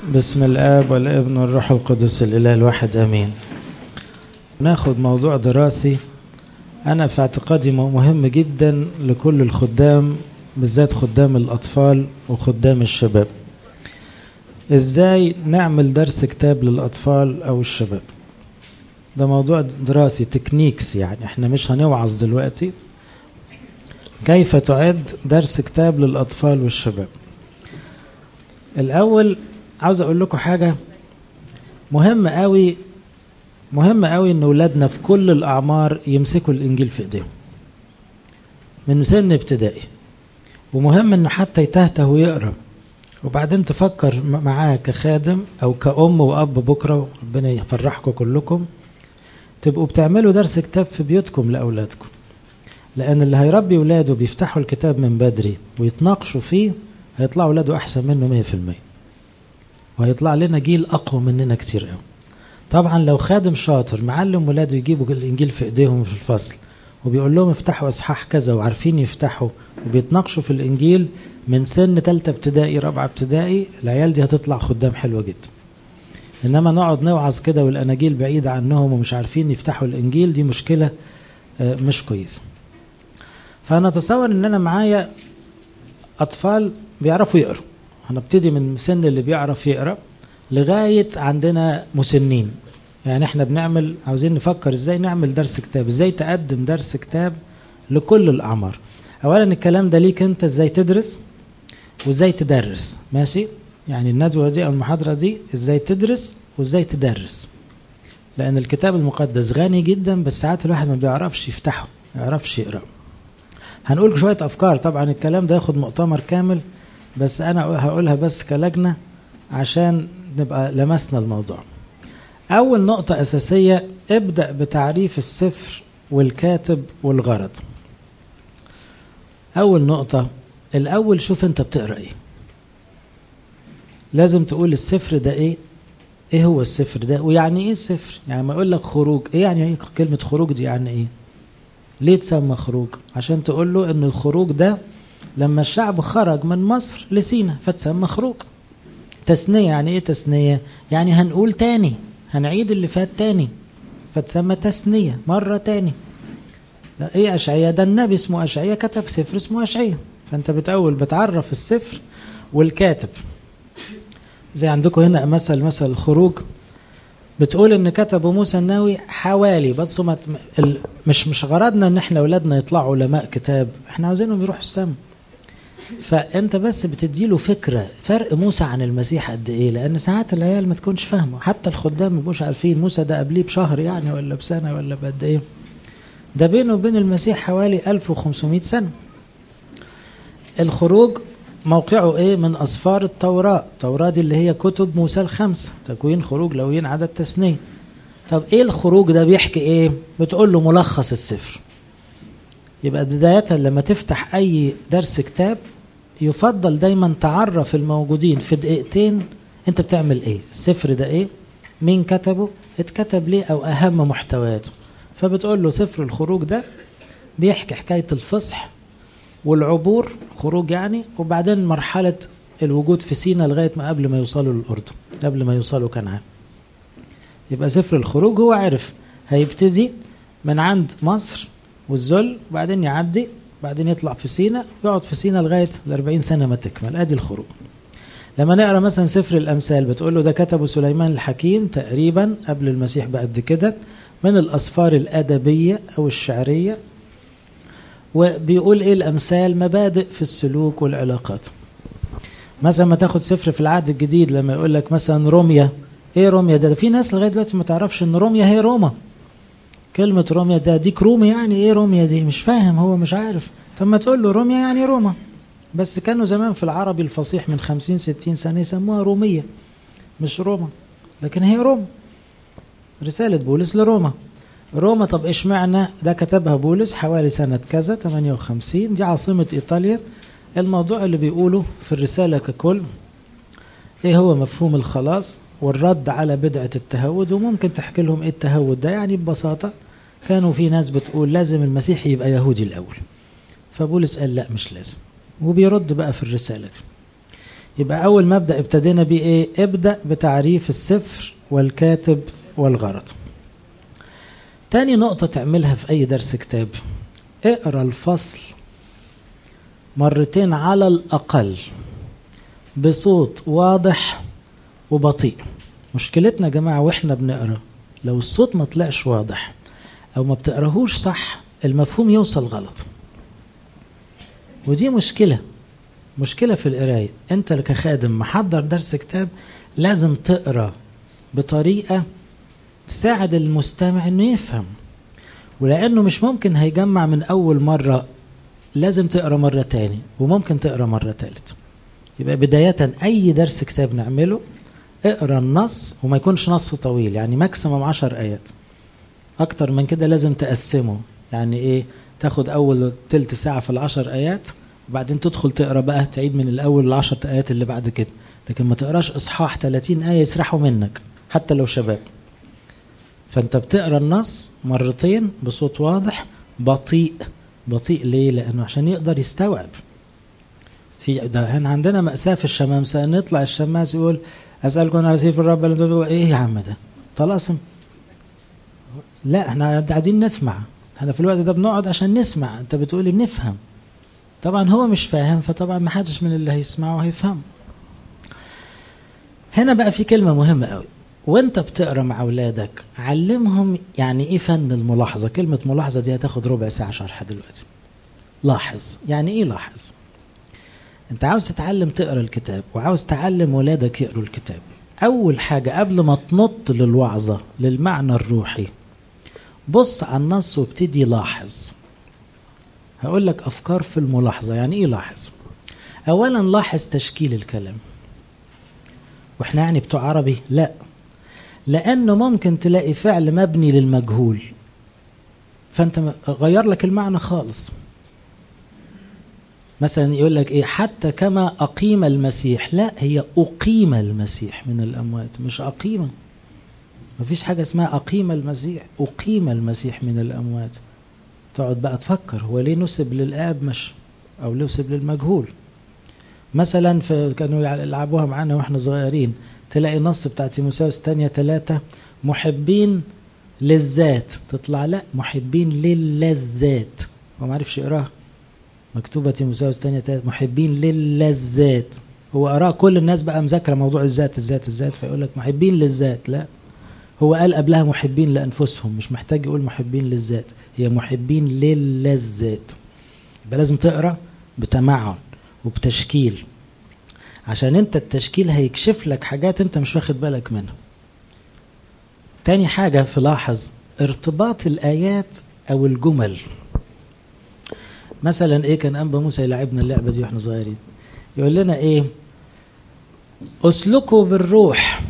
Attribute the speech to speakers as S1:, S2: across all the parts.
S1: بسم الآب والابن والروح القدس الإله الواحد آمين ناخد موضوع دراسي أنا في اعتقادي مهم جدا لكل الخدام بالذات خدام الأطفال وخدام الشباب إزاي نعمل درس كتاب للأطفال أو الشباب ده موضوع دراسي تكنيكس يعني احنا مش هنوعظ دلوقتي كيف تعد درس كتاب للأطفال والشباب الأول عاوز أقول لكم حاجة مهم قوي مهم قوي إن أولادنا في كل الأعمار يمسكوا الإنجيل في إيديهم من سن ابتدائي ومهم إنه حتى يتهته ويقرأ وبعدين تفكر معاه كخادم أو كأم وأب بكرة ربنا يفرحكم كلكم تبقوا بتعملوا درس كتاب في بيوتكم لأولادكم لأن اللي هيربي ولاده بيفتحوا الكتاب من بدري ويتناقشوا فيه هيطلعوا ولاده أحسن منه 100% وهيطلع لنا جيل أقوى مننا كتير قوي طبعا لو خادم شاطر معلم ولاده يجيبوا الإنجيل في إيديهم في الفصل وبيقول لهم افتحوا إصحاح كذا وعارفين يفتحوا وبيتناقشوا في الإنجيل من سن تالتة ابتدائي رابعة ابتدائي العيال دي هتطلع خدام حلوة جدا إنما نقعد نوعظ كده والأناجيل بعيدة عنهم ومش عارفين يفتحوا الإنجيل دي مشكلة مش كويسة فأنا أتصور إن أنا معايا أطفال بيعرفوا يقروا هنبتدي من سن اللي بيعرف يقرا لغايه عندنا مسنين يعني احنا بنعمل عاوزين نفكر ازاي نعمل درس كتاب ازاي تقدم درس كتاب لكل الاعمار اولا الكلام ده ليك انت ازاي تدرس وازاي تدرس ماشي يعني الندوه دي او المحاضره دي ازاي تدرس وازاي تدرس لان الكتاب المقدس غني جدا بس ساعات الواحد ما بيعرفش يفتحه ما يعرفش يقرا هنقول شويه افكار طبعا الكلام ده ياخد مؤتمر كامل بس انا هقولها بس كلجنه عشان نبقى لمسنا الموضوع اول نقطه اساسيه ابدا بتعريف السفر والكاتب والغرض اول نقطه الاول شوف انت بتقرا ايه لازم تقول السفر ده ايه ايه هو السفر ده ويعني ايه السفر يعني ما اقول لك خروج ايه يعني ايه كلمه خروج دي يعني ايه ليه تسمى خروج عشان تقول له ان الخروج ده لما الشعب خرج من مصر لسينا فتسمى خروج تثنية يعني ايه تثنية يعني هنقول تاني هنعيد اللي فات تاني فتسمى تثنية مرة تاني لا ايه اشعية ده النبي اسمه اشعية كتب سفر اسمه اشعية فانت بتأول بتعرف السفر والكاتب زي عندكم هنا مثل مثل الخروج بتقول ان كتبه موسى الناوي حوالي بس مش مش غرضنا ان احنا اولادنا يطلعوا علماء كتاب احنا عاوزينهم يروحوا السما فانت بس بتديله فكره فرق موسى عن المسيح قد ايه لان ساعات العيال ما تكونش فاهمه حتى الخدام ما يبقوش عارفين موسى ده قبليه بشهر يعني ولا بسنه ولا بقد ايه ده بينه وبين المسيح حوالي 1500 سنه الخروج موقعه ايه من اسفار التوراه التوراه دي اللي هي كتب موسى الخمسه تكوين خروج لويين عدد تثنيه طب ايه الخروج ده بيحكي ايه بتقول له ملخص السفر يبقى بداية لما تفتح أي درس كتاب يفضل دايما تعرف الموجودين في دقيقتين أنت بتعمل إيه السفر ده إيه مين كتبه اتكتب ليه أو أهم محتواته فبتقول له سفر الخروج ده بيحكي حكاية الفصح والعبور خروج يعني وبعدين مرحلة الوجود في سينا لغاية ما قبل ما يوصلوا للأردن قبل ما يوصلوا كنعان يبقى سفر الخروج هو عارف هيبتدي من عند مصر والذل وبعدين يعدي بعدين يطلع في سينا ويقعد في سينا لغايه ال 40 سنه ما تكمل ادي الخروج لما نقرا مثلا سفر الامثال بتقول له ده كتبه سليمان الحكيم تقريبا قبل المسيح بقد كده من الاسفار الادبيه او الشعريه وبيقول ايه الامثال مبادئ في السلوك والعلاقات مثلا ما تاخد سفر في العهد الجديد لما يقول لك مثلا روميا ايه روميا ده, ده في ناس لغايه دلوقتي ما تعرفش ان روميا هي روما كلمة روميا ده ديك رومي يعني ايه روميا دي مش فاهم هو مش عارف فما تقول له روميا يعني روما بس كانوا زمان في العربي الفصيح من خمسين ستين سنة يسموها رومية مش روما لكن هي روما رسالة بولس لروما روما طب ايش معنى ده كتبها بولس حوالي سنة كذا 58 دي عاصمة ايطاليا الموضوع اللي بيقوله في الرسالة ككل ايه هو مفهوم الخلاص والرد على بدعة التهود وممكن تحكي لهم ايه التهود ده يعني ببساطة كانوا في ناس بتقول لازم المسيح يبقى يهودي الأول فبولس قال لا مش لازم وبيرد بقى في الرسالة دي يبقى أول مبدأ ابتدينا بيه إيه ابدأ بتعريف السفر والكاتب والغرض تاني نقطة تعملها في أي درس كتاب اقرأ الفصل مرتين على الأقل بصوت واضح وبطيء مشكلتنا يا جماعة واحنا بنقرا لو الصوت ما طلعش واضح أو ما بتقراهوش صح المفهوم يوصل غلط ودي مشكلة مشكلة في القراية أنت كخادم محضر درس كتاب لازم تقرا بطريقة تساعد المستمع انه يفهم ولانه مش ممكن هيجمع من اول مرة لازم تقرا مرة تاني وممكن تقرا مرة تالت يبقى بداية اي درس كتاب نعمله اقرا النص وما يكونش نص طويل يعني ماكسيمم عشر ايات اكتر من كده لازم تقسمه يعني ايه تاخد اول تلت ساعة في العشر ايات وبعدين تدخل تقرا بقى تعيد من الاول العشر ايات اللي بعد كده لكن ما تقراش اصحاح 30 ايه يسرحوا منك حتى لو شباب فانت بتقرا النص مرتين بصوت واضح بطيء بطيء ليه لانه عشان يقدر يستوعب في ده هنا عندنا مأساة في الشمامسة ان يطلع الشماس يقول اسألكم على سيف الرب ايه يا عم ده طلاسم لا احنا قاعدين نسمع احنا في الوقت ده بنقعد عشان نسمع انت بتقولي بنفهم طبعا هو مش فاهم فطبعا ما حدش من اللي هيسمعه هيفهم هنا بقى في كلمة مهمة قوي وانت بتقرا مع اولادك علمهم يعني ايه فن الملاحظه كلمه ملاحظه دي هتاخد ربع ساعه شرح دلوقتي لاحظ يعني ايه لاحظ انت عاوز تتعلم تقرا الكتاب وعاوز تعلم ولادك يقروا الكتاب اول حاجه قبل ما تنط للوعظه للمعنى الروحي بص على النص وابتدي لاحظ هقول لك افكار في الملاحظه يعني ايه لاحظ اولا لاحظ تشكيل الكلام واحنا يعني بتوع عربي لا لانه ممكن تلاقي فعل مبني للمجهول فانت غير لك المعنى خالص مثلا يقول لك ايه حتى كما اقيم المسيح لا هي اقيم المسيح من الاموات مش اقيم مفيش حاجه اسمها اقيم المسيح اقيم المسيح من الاموات تقعد بقى تفكر هو ليه نسب للاب مش او نسب للمجهول مثلا في كانوا يلعبوها معانا واحنا صغيرين تلاقي نص بتاع تيموساوس الثانية ثلاثة محبين للذات تطلع لا محبين للذات هو ما عرفش يقراها مكتوبة تيموساوس الثانية ثلاثة محبين للذات هو قراه كل الناس بقى مذاكرة موضوع الذات الذات الذات فيقول لك محبين للذات لا هو قال قبلها محبين لأنفسهم مش محتاج يقول محبين للذات هي محبين للذات يبقى لازم تقرا بتمعن وبتشكيل عشان انت التشكيل هيكشف لك حاجات انت مش واخد بالك منها تاني حاجة في لاحظ ارتباط الآيات أو الجمل مثلا ايه كان أنبا موسى يلعبنا اللعبة دي واحنا صغيرين يقول لنا ايه اسلكوا بالروح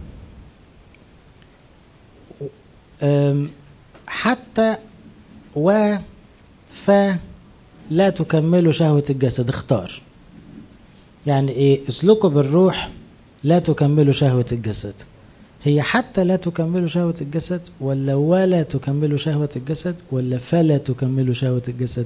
S1: حتى و ف لا تكملوا شهوة الجسد اختار يعني ايه اسلكوا بالروح لا تكملوا شهوة الجسد هي حتى لا تكملوا شهوة الجسد ولا ولا تكملوا شهوة الجسد ولا فلا تكملوا شهوة الجسد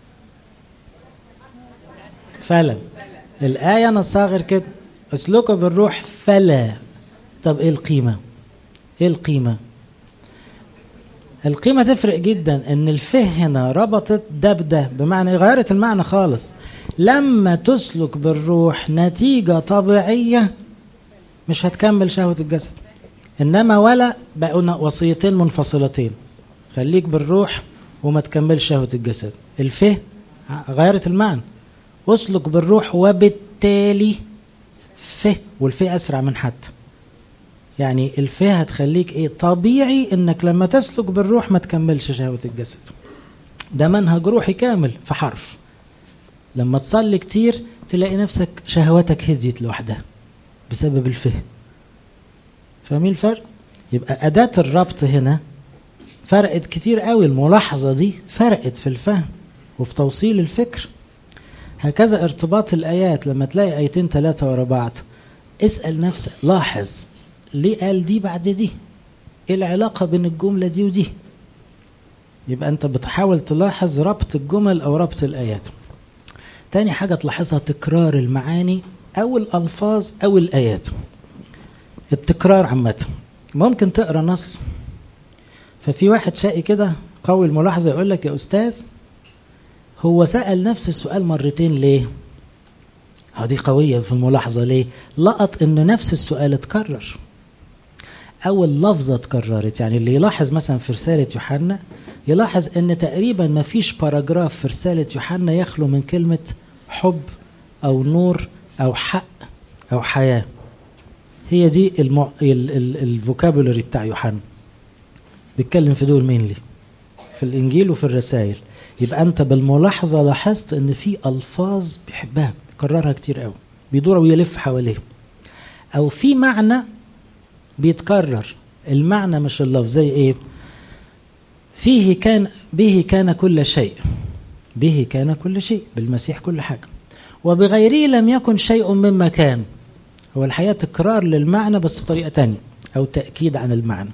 S1: فلا الآية نصها غير كده اسلكوا بالروح فلا طب ايه القيمة ايه القيمة القيمة تفرق جدا ان الفه هنا ربطت ده بده بمعنى غيرت المعنى خالص لما تسلك بالروح نتيجة طبيعية مش هتكمل شهوة الجسد انما ولا بقوا وصيتين منفصلتين خليك بالروح وما تكملش شهوة الجسد الفه غيرت المعنى اسلك بالروح وبالتالي فه والفه اسرع من حتى يعني الفه هتخليك ايه طبيعي انك لما تسلك بالروح ما تكملش شهوة الجسد ده منهج روحي كامل في حرف لما تصلي كتير تلاقي نفسك شهواتك هديت لوحدها بسبب الفهم فاهمين الفرق يبقى أداة الربط هنا فرقت كتير قوي الملاحظة دي فرقت في الفهم وفي توصيل الفكر هكذا ارتباط الآيات لما تلاقي آيتين ثلاثة ورا بعض اسأل نفسك لاحظ ليه قال دي بعد دي ايه العلاقة بين الجملة دي ودي يبقى انت بتحاول تلاحظ ربط الجمل او ربط الآيات تاني حاجة تلاحظها تكرار المعاني أو الألفاظ أو الآيات التكرار عامة ممكن تقرا نص ففي واحد شقي كده قوي الملاحظة يقول لك يا أستاذ هو سأل نفس السؤال مرتين ليه؟ هذه قوية في الملاحظة ليه؟ لقط إن نفس السؤال اتكرر أو اللفظة اتكررت يعني اللي يلاحظ مثلا في رسالة يوحنا يلاحظ إن تقريبا ما فيش باراجراف في رسالة يوحنا يخلو من كلمة حب أو نور أو حق أو حياة هي دي المع... الفوكابولري بتاع يوحنا بيتكلم في دول مين لي في الإنجيل وفي الرسائل يبقى أنت بالملاحظة لاحظت إن في ألفاظ بيحبها بيكررها كتير قوي بيدور ويلف حواليه أو في معنى بيتكرر المعنى مش اللفظ زي إيه فيه كان به كان كل شيء به كان كل شيء بالمسيح كل حاجة وبغيره لم يكن شيء مما كان هو الحقيقة تكرار للمعنى بس بطريقة تانية أو تأكيد عن المعنى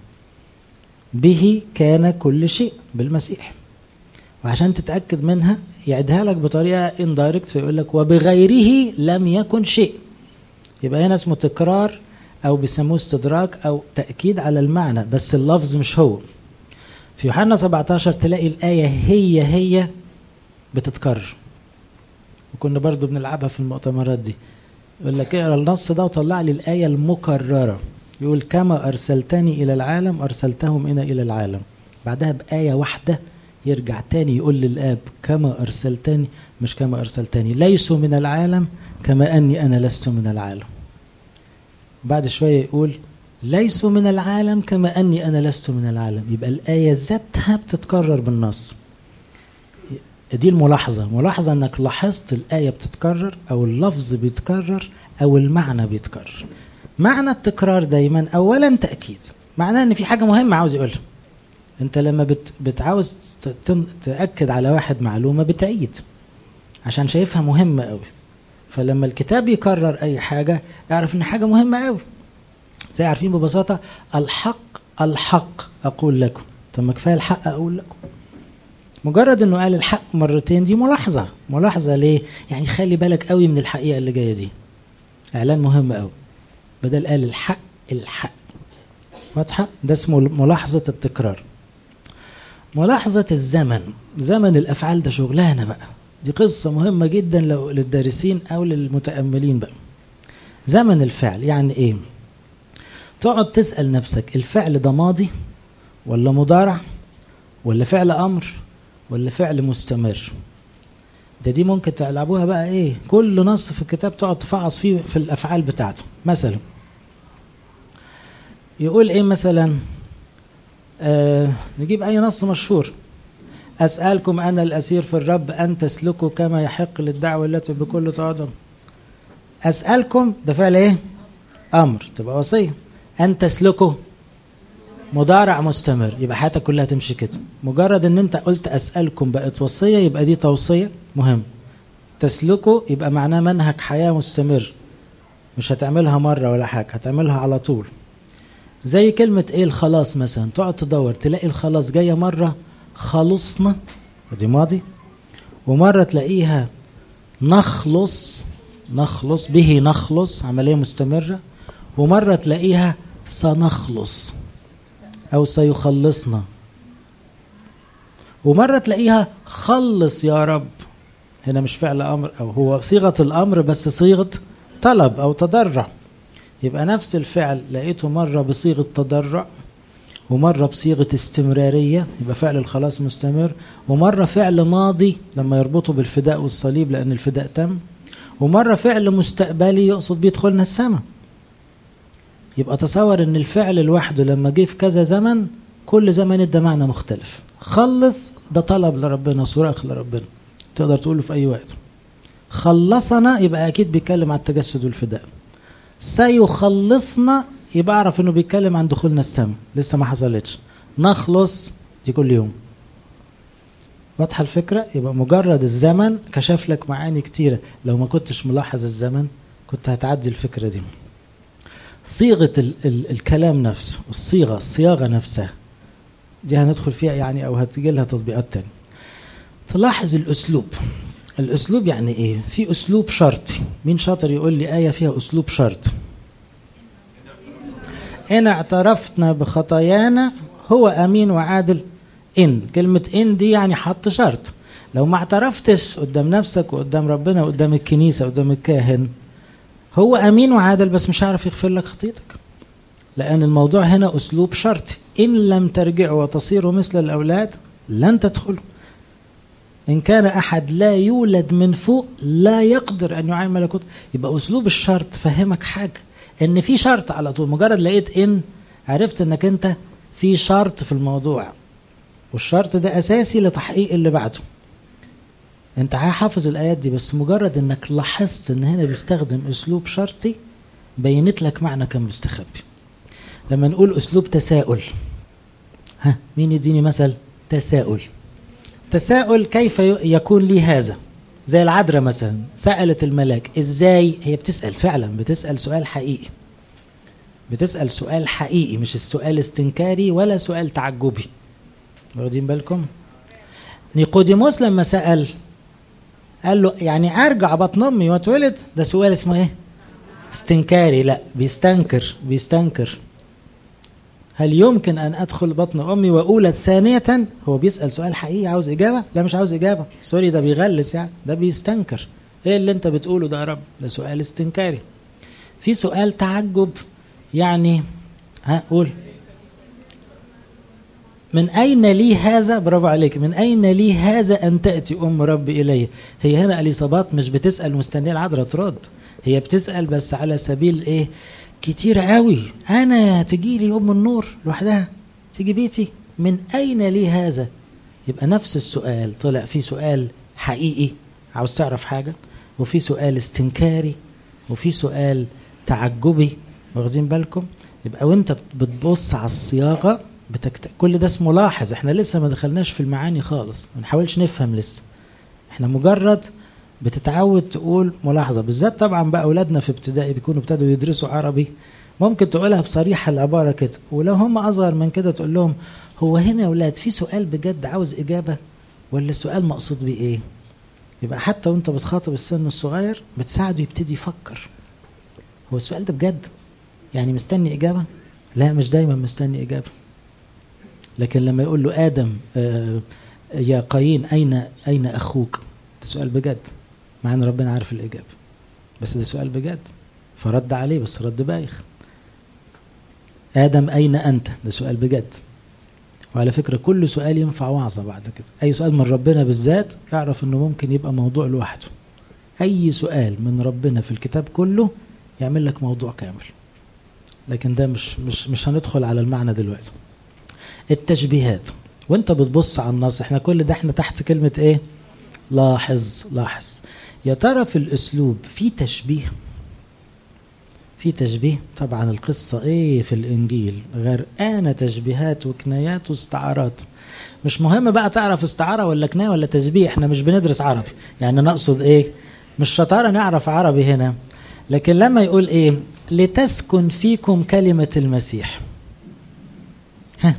S1: به كان كل شيء بالمسيح وعشان تتأكد منها يعدها لك بطريقة اندايركت فيقول لك وبغيره لم يكن شيء يبقى هنا اسمه تكرار أو بيسموه استدراك أو تأكيد على المعنى بس اللفظ مش هو في يوحنا 17 تلاقي الآية هي هي بتتكرر وكنا برضو بنلعبها في المؤتمرات دي يقول لك اقرا النص ده وطلع لي الآية المكررة يقول كما أرسلتني إلى العالم أرسلتهم إنا إلى العالم بعدها بآية واحدة يرجع تاني يقول للآب كما أرسلتني مش كما أرسلتني ليسوا من العالم كما أني أنا لست من العالم بعد شوية يقول ليسوا من العالم كما أني أنا لست من العالم يبقى الآية ذاتها بتتكرر بالنص دي الملاحظة ملاحظة أنك لاحظت الآية بتتكرر أو اللفظ بيتكرر أو المعنى بيتكرر معنى التكرار دايما أولا تأكيد معناه أن في حاجة مهمة عاوز يقولها أنت لما بت بتعاوز تأكد على واحد معلومة بتعيد عشان شايفها مهمة قوي فلما الكتاب يكرر أي حاجة اعرف إن حاجة مهمة قوي زي عارفين ببساطة الحق الحق أقول لكم طب ما كفاية الحق أقول لكم مجرد انه قال الحق مرتين دي ملاحظة ملاحظة ليه يعني خلي بالك قوي من الحقيقة اللي جاية دي اعلان مهم قوي بدل قال الحق الحق واضحة ده اسمه ملاحظة التكرار ملاحظة الزمن زمن الأفعال ده شغلانة بقى دي قصة مهمة جدا لو للدارسين أو للمتأملين بقى زمن الفعل يعني إيه تقعد تسأل نفسك الفعل ده ماضي ولا مضارع ولا فعل أمر ولا فعل مستمر ده دي ممكن تلعبوها بقى ايه كل نص في الكتاب تقعد تفعص فيه في الافعال بتاعته مثلا يقول ايه مثلا آه نجيب اي نص مشهور اسالكم انا الاسير في الرب ان تسلكوا كما يحق للدعوه التي بكل تواضع اسالكم ده فعل ايه امر تبقى وصيه ان تسلكوا مضارع مستمر يبقى حياتك كلها تمشي كده مجرد ان انت قلت اسالكم بقت وصيه يبقى دي توصيه مهم تسلكوا يبقى معناه منهج حياه مستمر مش هتعملها مره ولا حاجه هتعملها على طول زي كلمه ايه الخلاص مثلا تقعد تدور تلاقي الخلاص جايه مره خلصنا دي ماضي ومره تلاقيها نخلص نخلص به نخلص عمليه مستمره ومره تلاقيها سنخلص أو سيخلصنا ومرة تلاقيها خلص يا رب هنا مش فعل أمر أو هو صيغة الأمر بس صيغة طلب أو تضرع يبقى نفس الفعل لقيته مرة بصيغة تضرع ومرة بصيغة استمرارية يبقى فعل الخلاص مستمر ومرة فعل ماضي لما يربطه بالفداء والصليب لأن الفداء تم ومرة فعل مستقبلي يقصد بيدخلنا السماء يبقى تصور ان الفعل لوحده لما جه في كذا زمن كل زمن ادى معنى مختلف خلص ده طلب لربنا صراخ لربنا تقدر تقوله في اي وقت خلصنا يبقى اكيد بيتكلم عن التجسد والفداء سيخلصنا يبقى اعرف انه بيتكلم عن دخولنا السماء لسه ما حصلتش نخلص دي كل يوم واضحه الفكره يبقى مجرد الزمن كشف لك معاني كتيره لو ما كنتش ملاحظ الزمن كنت هتعدي الفكره دي صيغه ال ال الكلام نفسه الصيغه الصياغه نفسها دي هندخل فيها يعني او هتجي لها تطبيقات تانية تلاحظ الاسلوب الاسلوب يعني ايه في اسلوب شرطي مين شاطر يقول لي ايه فيها اسلوب شرط ان اعترفتنا بخطايانا هو امين وعادل ان كلمه ان دي يعني حط شرط لو ما اعترفتش قدام نفسك وقدام ربنا وقدام الكنيسه وقدام الكاهن هو امين وعادل بس مش هيعرف يغفر لك خطيتك لان الموضوع هنا اسلوب شرطي ان لم ترجعوا وتصيروا مثل الاولاد لن تدخلوا إن كان أحد لا يولد من فوق لا يقدر أن يعاين ملكوت يبقى أسلوب الشرط فهمك حاجة إن في شرط على طول مجرد لقيت إن عرفت إنك أنت في شرط في الموضوع والشرط ده أساسي لتحقيق اللي بعده أنت حافظ الآيات دي بس مجرد إنك لاحظت إن هنا بيستخدم أسلوب شرطي بينت لك معنى كان مستخبي لما نقول أسلوب تساؤل ها مين يديني مثل تساؤل تساؤل كيف يكون لي هذا زي العذراء مثلا سألت الملاك ازاي هي بتسأل فعلا بتسأل سؤال حقيقي بتسأل سؤال حقيقي مش السؤال استنكاري ولا سؤال تعجبي واخدين بالكم نيقوديموس لما سأل قال له يعني ارجع بطن امي واتولد ده سؤال اسمه ايه استنكاري لا بيستنكر بيستنكر هل يمكن أن أدخل بطن أمي وأولد ثانية هو بيسأل سؤال حقيقي عاوز إجابة لا مش عاوز إجابة سوري ده بيغلس يعني ده بيستنكر إيه اللي أنت بتقوله ده يا رب ده سؤال استنكاري في سؤال تعجب يعني ها قول من أين لي هذا برافو عليك من أين لي هذا أن تأتي أم ربي إلي هي هنا أليصابات مش بتسأل مستنية العذراء ترد هي بتسأل بس على سبيل إيه كتير قوي انا تجي لي ام النور لوحدها تيجي بيتي من اين لي هذا يبقى نفس السؤال طلع في سؤال حقيقي عاوز تعرف حاجه وفي سؤال استنكاري وفي سؤال تعجبي واخدين بالكم يبقى وانت بتبص على الصياغه بتكت... كل ده اسمه لاحظ احنا لسه ما دخلناش في المعاني خالص ما نحاولش نفهم لسه احنا مجرد بتتعود تقول ملاحظة بالذات طبعا بقى أولادنا في ابتدائي بيكونوا ابتدوا يدرسوا عربي ممكن تقولها بصريحة العبارة كده ولو هم أصغر من كده تقول لهم هو هنا يا أولاد في سؤال بجد عاوز إجابة ولا السؤال مقصود بيه إيه؟ يبقى حتى وأنت بتخاطب السن الصغير بتساعده يبتدي يفكر هو السؤال ده بجد يعني مستني إجابة؟ لا مش دايما مستني إجابة لكن لما يقول له آدم آه يا قايين أين أين أخوك؟ ده سؤال بجد مع ان ربنا عارف الاجابه بس ده سؤال بجد فرد عليه بس رد بايخ ادم اين انت ده سؤال بجد وعلى فكره كل سؤال ينفع وعظه بعد كده اي سؤال من ربنا بالذات اعرف انه ممكن يبقى موضوع لوحده اي سؤال من ربنا في الكتاب كله يعمل لك موضوع كامل لكن ده مش مش مش هندخل على المعنى دلوقتي التشبيهات وانت بتبص على النص احنا كل ده احنا تحت كلمه ايه لاحظ لاحظ يا ترى في الاسلوب في تشبيه في تشبيه طبعا القصة ايه في الانجيل غرقانة تشبيهات وكنايات واستعارات مش مهم بقى تعرف استعارة ولا كناية ولا تشبيه احنا مش بندرس عربي يعني نقصد ايه مش شطارة نعرف عربي هنا لكن لما يقول ايه لتسكن فيكم كلمة المسيح ها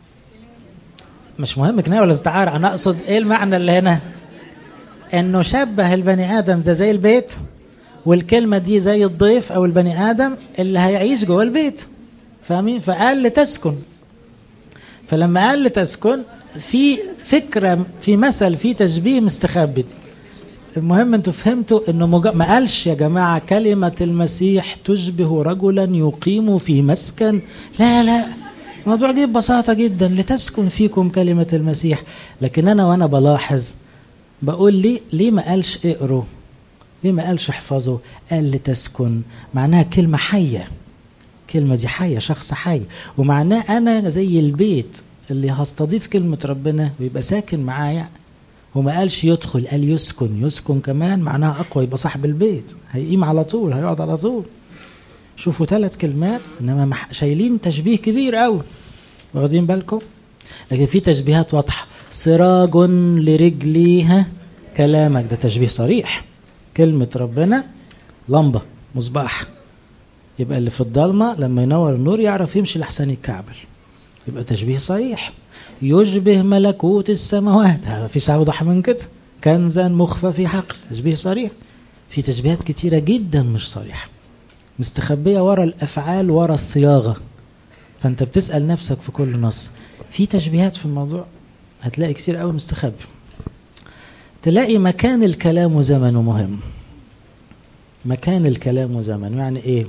S1: مش مهم كناية ولا استعارة انا اقصد ايه المعنى اللي هنا انه شبه البني ادم ده زي البيت والكلمه دي زي الضيف او البني ادم اللي هيعيش جوه البيت فاهمين فقال لتسكن فلما قال لتسكن في فكره في مثل في تشبيه مستخبي المهم انتوا فهمتوا انه مج... ما قالش يا جماعه كلمه المسيح تشبه رجلا يقيم في مسكن لا لا الموضوع جه ببساطه جدا لتسكن فيكم كلمه المسيح لكن انا وانا بلاحظ بقول لي ليه ما قالش اقروا ليه ما قالش احفظوا قال لتسكن معناها كلمة حية كلمة دي حية شخص حي ومعناه أنا زي البيت اللي هستضيف كلمة ربنا ويبقى ساكن معايا وما قالش يدخل قال يسكن يسكن كمان معناها أقوى يبقى صاحب البيت هيقيم على طول هيقعد على طول شوفوا ثلاث كلمات إنما شايلين تشبيه كبير قوي واخدين بالكم لكن في تشبيهات واضحة سراج لرجليها كلامك ده تشبيه صريح كلمة ربنا لمبة مصباح يبقى اللي في الضلمة لما ينور النور يعرف يمشي لحسن يتكعبل يبقى تشبيه صريح يشبه ملكوت السماوات ما فيش أوضح من كده كنزا مخفى في حقل تشبيه صريح في تشبيهات كتيرة جدا مش صريحة مستخبية ورا الأفعال ورا الصياغة فأنت بتسأل نفسك في كل نص في تشبيهات في الموضوع هتلاقي كتير قوي مستخبي تلاقي مكان الكلام وزمنه مهم مكان الكلام وزمنه يعني ايه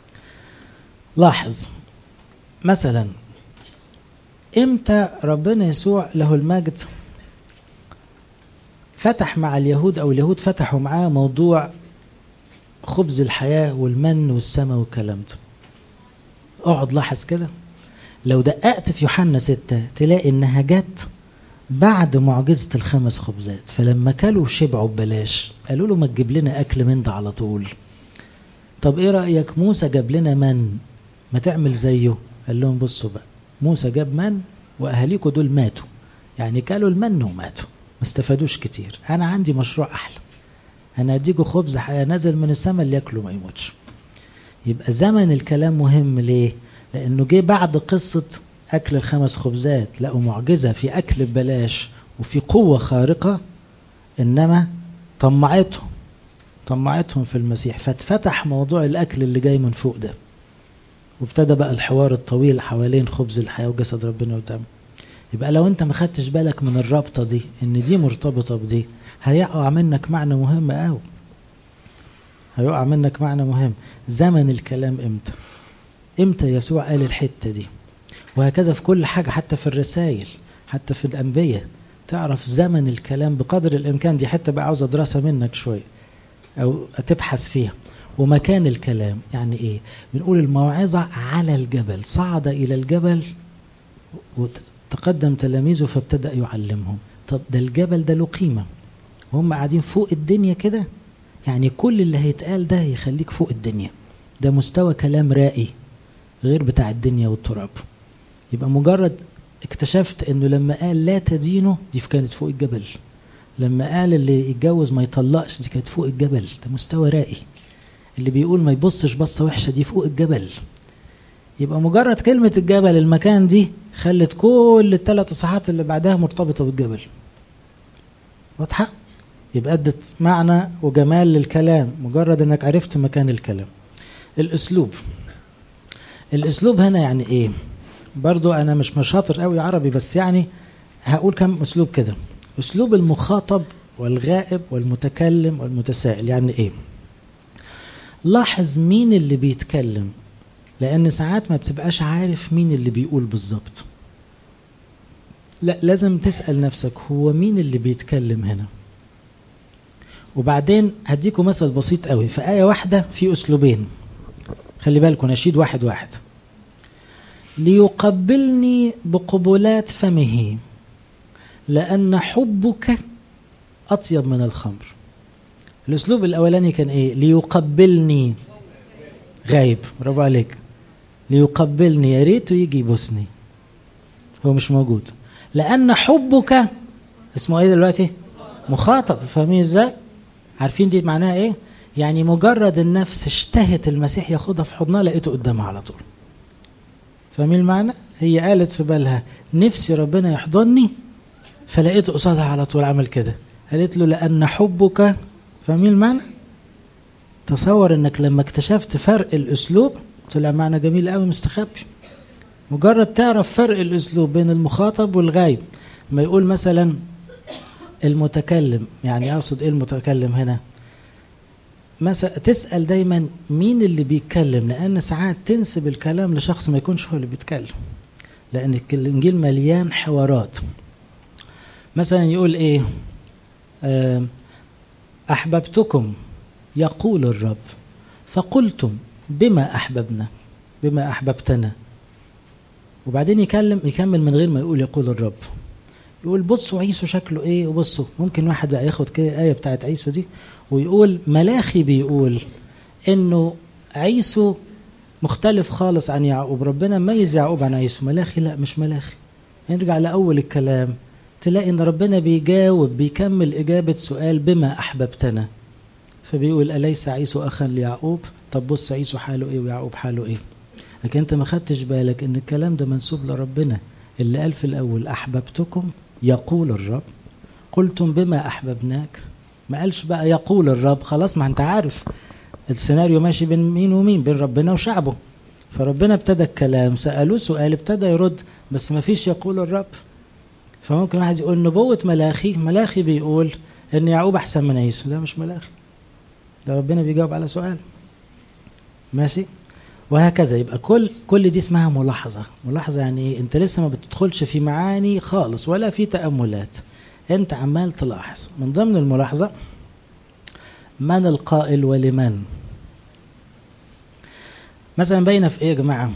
S1: لاحظ مثلا امتى ربنا يسوع له المجد فتح مع اليهود او اليهود فتحوا معاه موضوع خبز الحياة والمن والسماء والكلام ده اقعد لاحظ كده لو دققت في يوحنا ستة تلاقي انها جت بعد معجزة الخمس خبزات فلما كلوا شبعوا ببلاش قالوا له ما تجيب لنا أكل من ده على طول طب إيه رأيك موسى جاب لنا من ما تعمل زيه قال لهم بصوا بقى موسى جاب من وأهاليكوا دول ماتوا يعني كلوا المن وماتوا ما استفادوش كتير أنا عندي مشروع أحلى أنا أديكوا خبز حياة نازل من السماء اللي ياكلوا ما يموتش يبقى زمن الكلام مهم ليه لأنه جه بعد قصة أكل الخمس خبزات لقوا معجزة في أكل ببلاش وفي قوة خارقة إنما طمعتهم طمعتهم في المسيح فاتفتح موضوع الأكل اللي جاي من فوق ده وابتدى بقى الحوار الطويل حوالين خبز الحياة وجسد ربنا ودمه يبقى لو انت ما خدتش بالك من الرابطة دي ان دي مرتبطة بدي هيقع منك معنى مهم قوي هيقع منك معنى مهم زمن الكلام امتى امتى يسوع قال الحتة دي وهكذا في كل حاجة حتى في الرسائل حتى في الأنبياء تعرف زمن الكلام بقدر الإمكان دي حتى بقى عاوزة دراسة منك شوية أو تبحث فيها ومكان الكلام يعني إيه بنقول الموعظة على الجبل صعد إلى الجبل وتقدم تلاميذه فابتدأ يعلمهم طب ده الجبل ده له قيمة وهم قاعدين فوق الدنيا كده يعني كل اللي هيتقال ده يخليك فوق الدنيا ده مستوى كلام رائي غير بتاع الدنيا والتراب يبقى مجرد اكتشفت انه لما قال لا تدينه دي كانت فوق الجبل لما قال اللي يتجوز ما يطلقش دي كانت فوق الجبل ده مستوى رائي اللي بيقول ما يبصش بصه وحشه دي فوق الجبل يبقى مجرد كلمة الجبل المكان دي خلت كل الثلاث اصحاحات اللي بعدها مرتبطة بالجبل واضحة؟ يبقى ادت معنى وجمال للكلام مجرد انك عرفت مكان الكلام الاسلوب الاسلوب هنا يعني ايه برضو انا مش مش شاطر قوي عربي بس يعني هقول كم اسلوب كده اسلوب المخاطب والغائب والمتكلم والمتسائل يعني ايه لاحظ مين اللي بيتكلم لان ساعات ما بتبقاش عارف مين اللي بيقول بالظبط لا لازم تسال نفسك هو مين اللي بيتكلم هنا وبعدين هديكم مثل بسيط قوي في ايه واحده في اسلوبين خلي بالكم نشيد واحد واحد ليقبلني بقبلات فمه لأن حبك أطيب من الخمر الأسلوب الأولاني كان إيه ليقبلني غايب برافو عليك ليقبلني يا ريته يجي يبوسني هو مش موجود لأن حبك اسمه إيه دلوقتي مخاطب فاهمين إزاي عارفين دي معناها إيه يعني مجرد النفس اشتهت المسيح ياخدها في حضنها لقيته قدامها على طول فاهمين المعنى؟ هي قالت في بالها نفسي ربنا يحضني فلقيته قصادها على طول عمل كده قالت له لأن حبك فاهمين المعنى؟ تصور انك لما اكتشفت فرق الاسلوب طلع معنى جميل قوي مستخبي مجرد تعرف فرق الاسلوب بين المخاطب والغايب ما يقول مثلا المتكلم يعني اقصد ايه المتكلم هنا مثلا تسال دايما مين اللي بيتكلم لان ساعات تنسب الكلام لشخص ما يكونش هو اللي بيتكلم لان الانجيل مليان حوارات مثلا يقول ايه احببتكم يقول الرب فقلتم بما احببنا بما احببتنا وبعدين يكلم يكمل من غير ما يقول يقول الرب يقول بصوا عيسو شكله ايه وبصوا ممكن واحد ياخد كده ايه بتاعت عيسو دي ويقول ملاخي بيقول انه عيسو مختلف خالص عن يعقوب ربنا ميز يعقوب عن عيسو ملاخي لا مش ملاخي نرجع لاول الكلام تلاقي ان ربنا بيجاوب بيكمل اجابه سؤال بما احببتنا فبيقول اليس عيسو اخا ليعقوب طب بص عيسو حاله ايه ويعقوب حاله ايه لكن انت ما خدتش بالك ان الكلام ده منسوب لربنا اللي قال في الاول احببتكم يقول الرب قلتم بما أحببناك ما قالش بقى يقول الرب خلاص ما انت عارف السيناريو ماشي بين مين ومين بين ربنا وشعبه فربنا ابتدى الكلام سألوه سؤال ابتدى يرد بس ما فيش يقول الرب فممكن واحد يقول نبوة ملاخي ملاخي بيقول ان يعقوب احسن من عيسو ده مش ملاخي ده ربنا بيجاوب على سؤال ماشي وهكذا يبقى كل كل دي اسمها ملاحظة ملاحظة يعني ايه انت لسه ما بتدخلش في معاني خالص ولا في تأملات انت عمال تلاحظ من ضمن الملاحظة من القائل ولمن مثلا باينة في ايه يا جماعة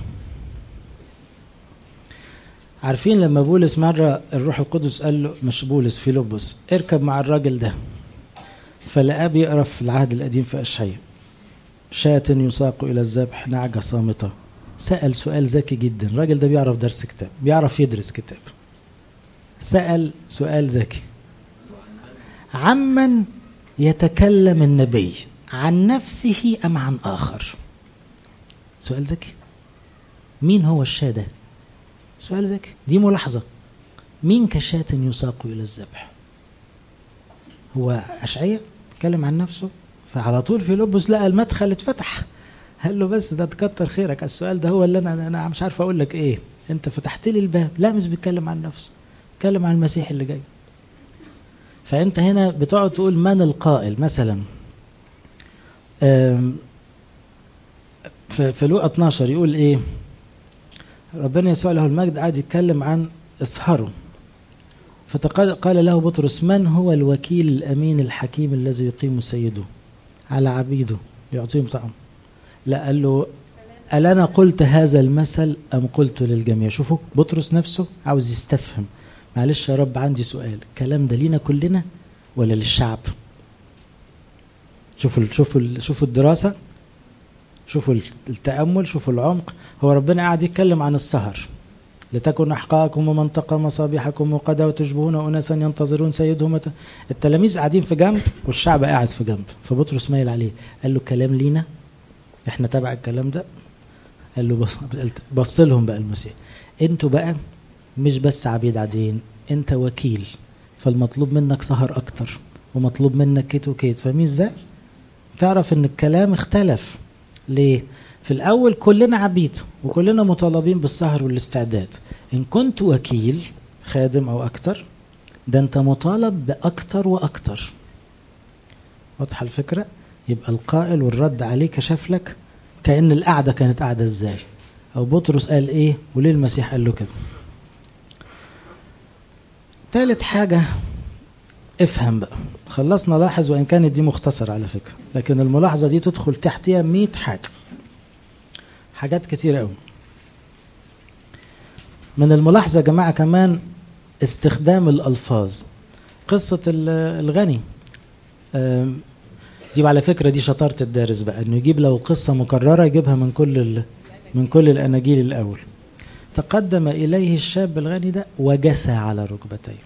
S1: عارفين لما بولس مرة الروح القدس قال له مش بولس فيلبس اركب مع الراجل ده فلقاه بيقرا في العهد القديم في اشعياء شاة يساق الى الذبح نعجة صامتة سأل سؤال ذكي جدا الراجل ده بيعرف درس كتاب بيعرف يدرس كتاب سأل سؤال ذكي عمن يتكلم النبي عن نفسه أم عن آخر سؤال ذكي مين هو الشاة ده سؤال ذكي دي ملاحظة مين كشاة يساق إلى الذبح هو أشعية اتكلم عن نفسه فعلى طول في لبس لقى المدخل اتفتح قال له بس ده تكتر خيرك السؤال ده هو اللي انا انا مش عارف اقول لك ايه انت فتحت لي الباب لا مش بيتكلم عن نفسه بيتكلم عن المسيح اللي جاي فانت هنا بتقعد تقول من القائل مثلا في لوقا 12 يقول ايه ربنا يسوع له المجد قاعد يتكلم عن اسهره فقال له بطرس من هو الوكيل الامين الحكيم الذي يقيم سيده على عبيده يعطيهم طعام لا قال له قال انا قلت هذا المثل ام قلت للجميع شوفوا بطرس نفسه عاوز يستفهم معلش يا رب عندي سؤال الكلام ده لينا كلنا ولا للشعب شوفوا شوفوا شوفوا الدراسه شوفوا التامل شوفوا العمق هو ربنا قاعد يتكلم عن السهر لتكن احقاءكم ومنطقه مصابيحكم وقدا وتشبهون اناسا ينتظرون سيدهم التلاميذ قاعدين في جنب والشعب قاعد في جنب فبطرس مايل عليه قال له كلام لينا احنا تبع الكلام ده قال له بص, بص لهم بقى المسيح انتوا بقى مش بس عبيد عاديين انت وكيل فالمطلوب منك سهر اكتر ومطلوب منك كيت وكيت فاهمين ازاي تعرف ان الكلام اختلف ليه في الاول كلنا عبيد وكلنا مطالبين بالسهر والاستعداد ان كنت وكيل خادم او اكتر ده انت مطالب باكتر واكتر واضحه الفكره يبقى القائل والرد عليه كشف لك كان القعده كانت قاعده ازاي او بطرس قال ايه وليه المسيح قال له كده تالت حاجه افهم بقى خلصنا لاحظ وان كانت دي مختصره على فكره لكن الملاحظه دي تدخل تحتها 100 حاجه حاجات كتير قوي من الملاحظة يا جماعة كمان استخدام الألفاظ قصة الغني دي على فكرة دي شطارة الدارس بقى إنه يجيب لو قصة مكررة يجيبها من كل من كل الأناجيل الأول تقدم إليه الشاب الغني ده وجسى على ركبتيه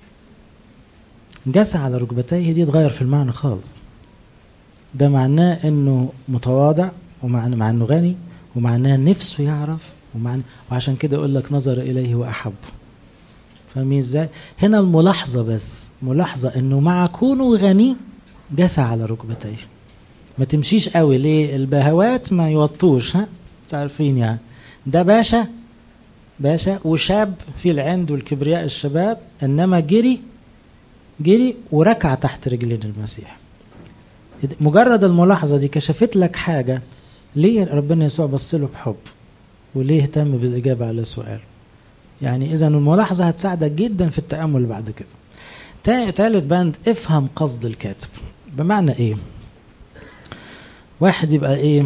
S1: جسى على ركبتيه دي اتغير في المعنى خالص ده معناه انه متواضع ومعنى مع انه غني ومعناه نفسه يعرف ومعنى وعشان كده يقول لك نظر اليه واحبه فاهمين ازاي هنا الملاحظه بس ملاحظه انه مع كونه غني جثى على ركبتيه ما تمشيش قوي ليه البهوات ما يوطوش ها عارفين يعني ده باشا باشا وشاب في العند والكبرياء الشباب انما جري جري وركع تحت رجلين المسيح مجرد الملاحظه دي كشفت لك حاجه ليه ربنا يسوع بص له بحب وليه اهتم بالاجابه على السؤال يعني اذا الملاحظه هتساعدك جدا في التامل بعد كده تالت بند افهم قصد الكاتب بمعنى ايه واحد يبقى ايه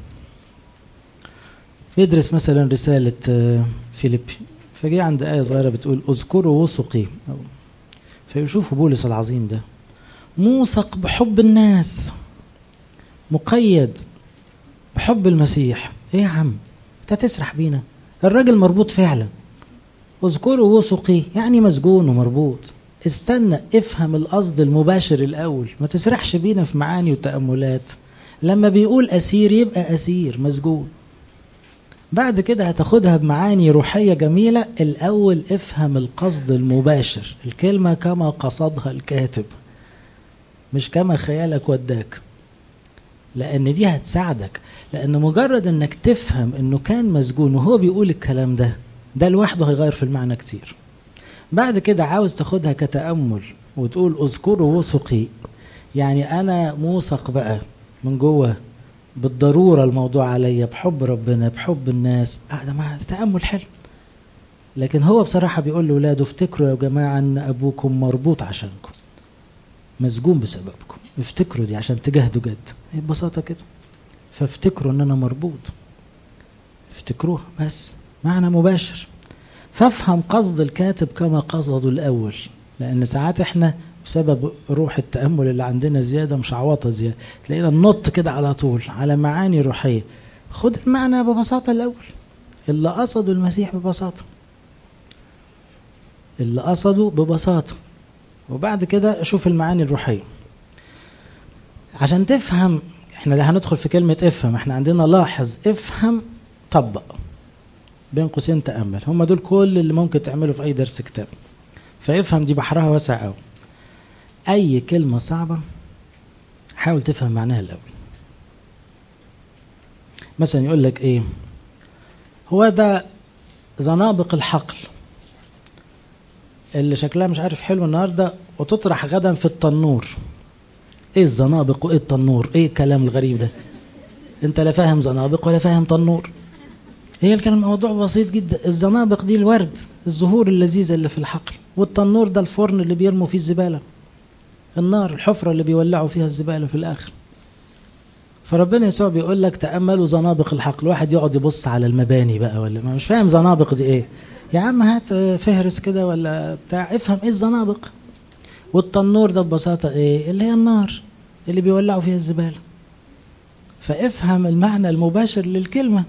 S1: يدرس مثلا رسالة فيليبي فجي عند آية صغيرة بتقول اذكروا وثقي فيشوفوا بولس العظيم ده موثق بحب الناس مقيد بحب المسيح ايه يا عم انت تسرح بينا الراجل مربوط فعلا اذكروا وثقي يعني مسجون ومربوط استنى افهم القصد المباشر الاول ما تسرحش بينا في معاني وتاملات لما بيقول اسير يبقى اسير مسجون بعد كده هتاخدها بمعاني روحية جميلة الأول افهم القصد المباشر الكلمة كما قصدها الكاتب مش كما خيالك وداك لأن دي هتساعدك لأن مجرد إنك تفهم إنه كان مسجون وهو بيقول الكلام ده ده لوحده هيغير في المعنى كتير بعد كده عاوز تاخدها كتأمل وتقول اذكروا وثقي يعني أنا موثق بقى من جوه بالضروره الموضوع عليا بحب ربنا بحب الناس ده مع تامل حلو لكن هو بصراحه بيقول لاولاده افتكروا يا جماعه ان ابوكم مربوط عشانكم مسجون بسببكم افتكروا دي عشان تجاهدوا جد ببساطه كده فافتكروا ان انا مربوط افتكروها بس معنى مباشر فافهم قصد الكاتب كما قصده الاول لان ساعات احنا بسبب روح التأمل اللي عندنا زيادة مش عواطة زيادة تلاقينا ننط كده على طول على معاني روحية خد المعنى ببساطة الأول اللي قصده المسيح ببساطة اللي قصده ببساطة وبعد كده شوف المعاني الروحية عشان تفهم احنا ده هندخل في كلمة افهم احنا عندنا لاحظ افهم طبق بين قوسين تأمل هم دول كل اللي ممكن تعمله في أي درس كتاب فافهم دي بحرها واسع قوي أي كلمة صعبة حاول تفهم معناها الأول مثلا يقول لك إيه هو ده زنابق الحقل اللي شكلها مش عارف حلو النهارده وتطرح غدا في التنور ايه الزنابق وايه التنور ايه الكلام الغريب ده انت لا فاهم زنابق ولا فاهم تنور هي الكلام موضوع بسيط جدا الزنابق دي الورد الزهور اللذيذه اللي في الحقل والتنور ده الفرن اللي بيرموا فيه الزباله النار الحفرة اللي بيولعوا فيها الزبالة في الآخر فربنا يسوع بيقول لك تأملوا زنابق الحقل واحد يقعد يبص على المباني بقى ولا ما مش فاهم زنابق دي ايه يا عم هات فهرس كده ولا بتاع افهم ايه الزنابق والتنور ده ببساطة ايه اللي هي النار اللي بيولعوا فيها الزبالة فافهم المعنى المباشر للكلمة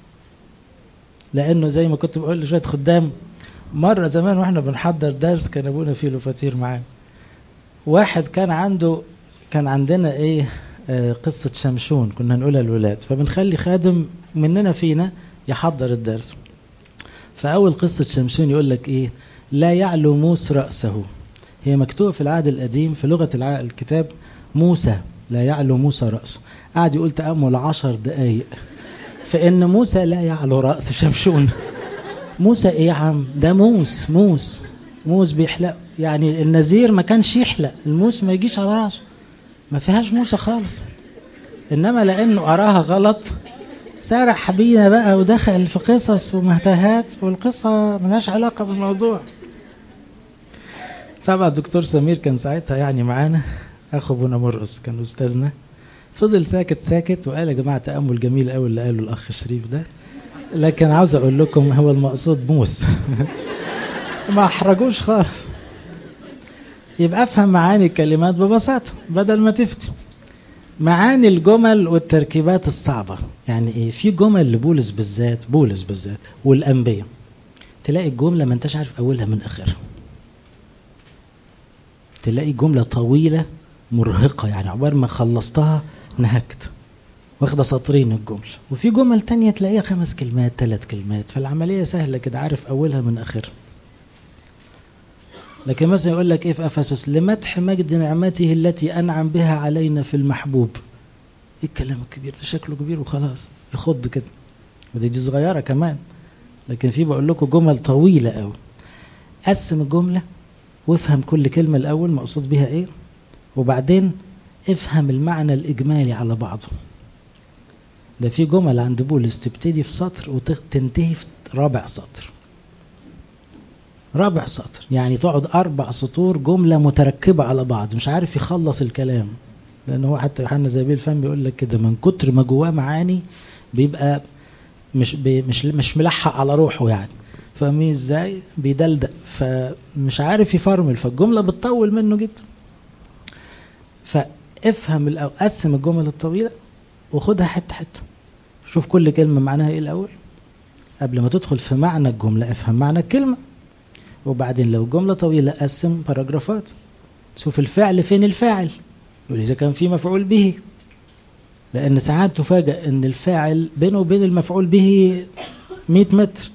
S1: لأنه زي ما كنت بقول لشوية خدام مرة زمان واحنا بنحضر درس كان أبونا فيه له فطير معانا واحد كان عنده كان عندنا ايه آه قصة شمشون كنا نقولها للولاد فبنخلي خادم مننا فينا يحضر الدرس فأول قصة شمشون يقول لك ايه لا يعلو موسى رأسه هي مكتوبة في العهد القديم في لغة الكتاب موسى لا يعلو موسى رأسه قعد يقول تأمل عشر دقايق فإن موسى لا يعلو رأس شمشون موسى ايه يا عم ده موس موس موس بيحلق يعني النذير ما كانش يحلق الموس ما يجيش على راسه ما فيهاش موسى خالص انما لانه قراها غلط سرح بينا بقى ودخل في قصص ومهتهات والقصة ملهاش علاقة بالموضوع طبعا الدكتور سمير كان ساعتها يعني معانا اخو ابونا مرقص كان استاذنا فضل ساكت ساكت وقال يا جماعه تامل جميل قوي اللي قاله الاخ الشريف ده لكن عاوز اقول لكم هو المقصود موس ما احرجوش خالص يبقى افهم معاني الكلمات ببساطه بدل ما تفتي معاني الجمل والتركيبات الصعبه يعني ايه في جمل لبولس بالذات بولس بالذات والانبياء تلاقي الجمله ما انتش عارف اولها من اخرها تلاقي جمله طويله مرهقه يعني عقبال ما خلصتها نهكت واخده سطرين الجمله وفي جمل تانية تلاقيها خمس كلمات ثلاث كلمات فالعمليه سهله كده عارف اولها من اخرها لكن مثلا يقول لك ايه في افسس لمدح مجد نعمته التي انعم بها علينا في المحبوب ايه الكلام الكبير ده شكله كبير وخلاص يخض كده ودي دي صغيره كمان لكن في بقول لكم جمل طويله قوي قسم الجمله وافهم كل كلمه الاول مقصود بيها ايه وبعدين افهم المعنى الاجمالي على بعضه ده في جمل عند بولس تبتدي في سطر وتنتهي في رابع سطر رابع سطر يعني تقعد أربع سطور جملة متركبة على بعض مش عارف يخلص الكلام لأن هو حتى يوحنا زي الفم بيقول لك كده من كتر ما جواه معاني بيبقى مش بي مش مش ملحق على روحه يعني فاهمين ازاي؟ بيدلدق فمش عارف يفرمل فالجملة بتطول منه جدا فافهم الأول قسم الجمل الطويلة وخدها حتة حتة شوف كل كلمة معناها ايه الأول قبل ما تدخل في معنى الجملة افهم معنى الكلمة وبعدين لو جملة طويلة قسم باراجرافات شوف الفعل فين الفاعل يقول إذا كان في مفعول به لأن ساعات تفاجأ أن الفاعل بينه وبين المفعول به 100 متر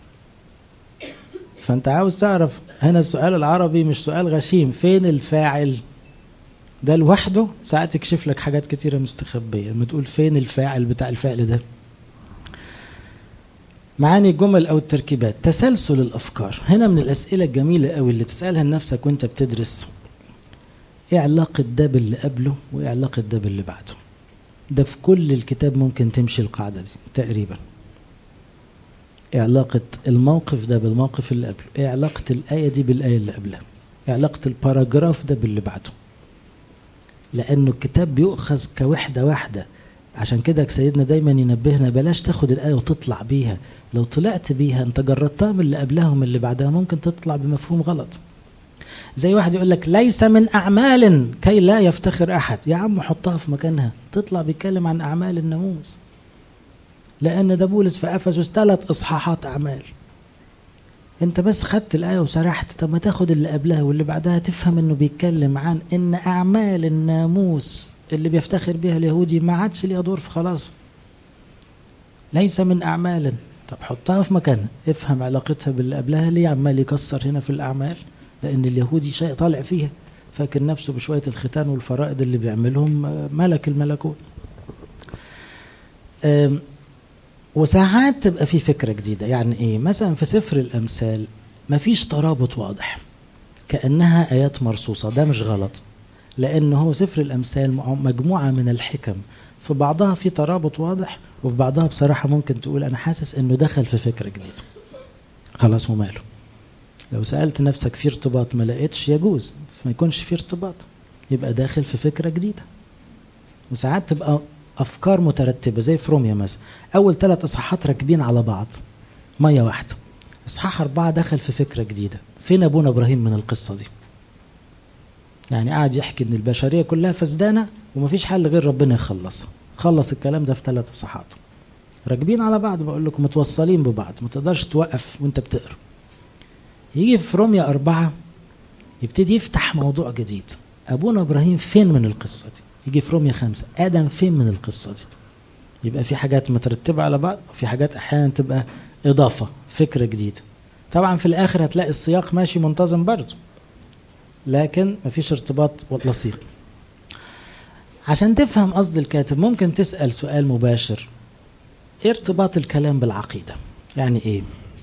S1: فأنت عاوز تعرف هنا السؤال العربي مش سؤال غشيم فين الفاعل ده لوحده ساعات يكشف لك حاجات كتيرة مستخبية لما تقول فين الفاعل بتاع الفعل ده معاني الجمل أو التركيبات تسلسل الأفكار هنا من الأسئلة الجميلة أوي اللي تسألها لنفسك وأنت بتدرس إيه علاقة ده باللي قبله وإيه علاقة ده باللي بعده ده في كل الكتاب ممكن تمشي القاعدة دي تقريبا ايه علاقة الموقف ده بالموقف اللي قبله ايه علاقة الآية دي بالآية اللي قبلها ايه علاقة الباراجراف ده باللي بعده لأنه الكتاب بيؤخذ كوحدة واحدة عشان كده سيدنا دايما ينبهنا بلاش تاخد الآية وتطلع بيها لو طلعت بيها انت جردتها من اللي قبلها ومن اللي بعدها ممكن تطلع بمفهوم غلط زي واحد يقول لك ليس من أعمال كي لا يفتخر أحد يا عم حطها في مكانها تطلع بيتكلم عن أعمال الناموس لأن ده بولس في أفسس ثلاث إصحاحات أعمال أنت بس خدت الآية وسرحت طب ما تاخد اللي قبلها واللي بعدها تفهم إنه بيتكلم عن إن أعمال الناموس اللي بيفتخر بها اليهودي ما عادش ليها دور في خلاص ليس من أعمال طب حطها في مكانها افهم علاقتها باللي قبلها ليه عمال يكسر هنا في الأعمال لأن اليهودي شيء طالع فيها فاكر نفسه بشوية الختان والفرائض اللي بيعملهم ملك الملكوت وساعات تبقى في فكرة جديدة يعني ايه مثلا في سفر الأمثال مفيش ترابط واضح كأنها آيات مرصوصة ده مش غلط لأن هو سفر الأمثال مجموعة من الحكم في بعضها في ترابط واضح وفي بعضها بصراحة ممكن تقول أنا حاسس إنه دخل في فكرة جديدة خلاص وماله لو سألت نفسك في ارتباط ما لقيتش يجوز ما يكونش في ارتباط يبقى داخل في فكرة جديدة وساعات تبقى أفكار مترتبة زي في روميا مثلا أول ثلاث إصحاحات راكبين على بعض مية واحدة إصحاح أربعة دخل في فكرة جديدة فين أبونا إبراهيم من القصة دي يعني قاعد يحكي إن البشرية كلها فسدانة ومفيش حل غير ربنا يخلصها خلص الكلام ده في ثلاث إصحاحات راكبين على بعض بقول لكم متوصلين ببعض ما تقدرش توقف وانت بتقرا يجي في روميا أربعة يبتدي يفتح موضوع جديد أبونا إبراهيم فين من القصة دي يجي في روميا خمسة آدم فين من القصة دي يبقى في حاجات مترتبة على بعض وفي حاجات أحيانا تبقى إضافة فكرة جديدة طبعا في الآخر هتلاقي السياق ماشي منتظم برضه لكن مفيش ارتباط لصيق عشان تفهم قصد الكاتب ممكن تسأل سؤال مباشر ايه ارتباط الكلام بالعقيدة يعني ايه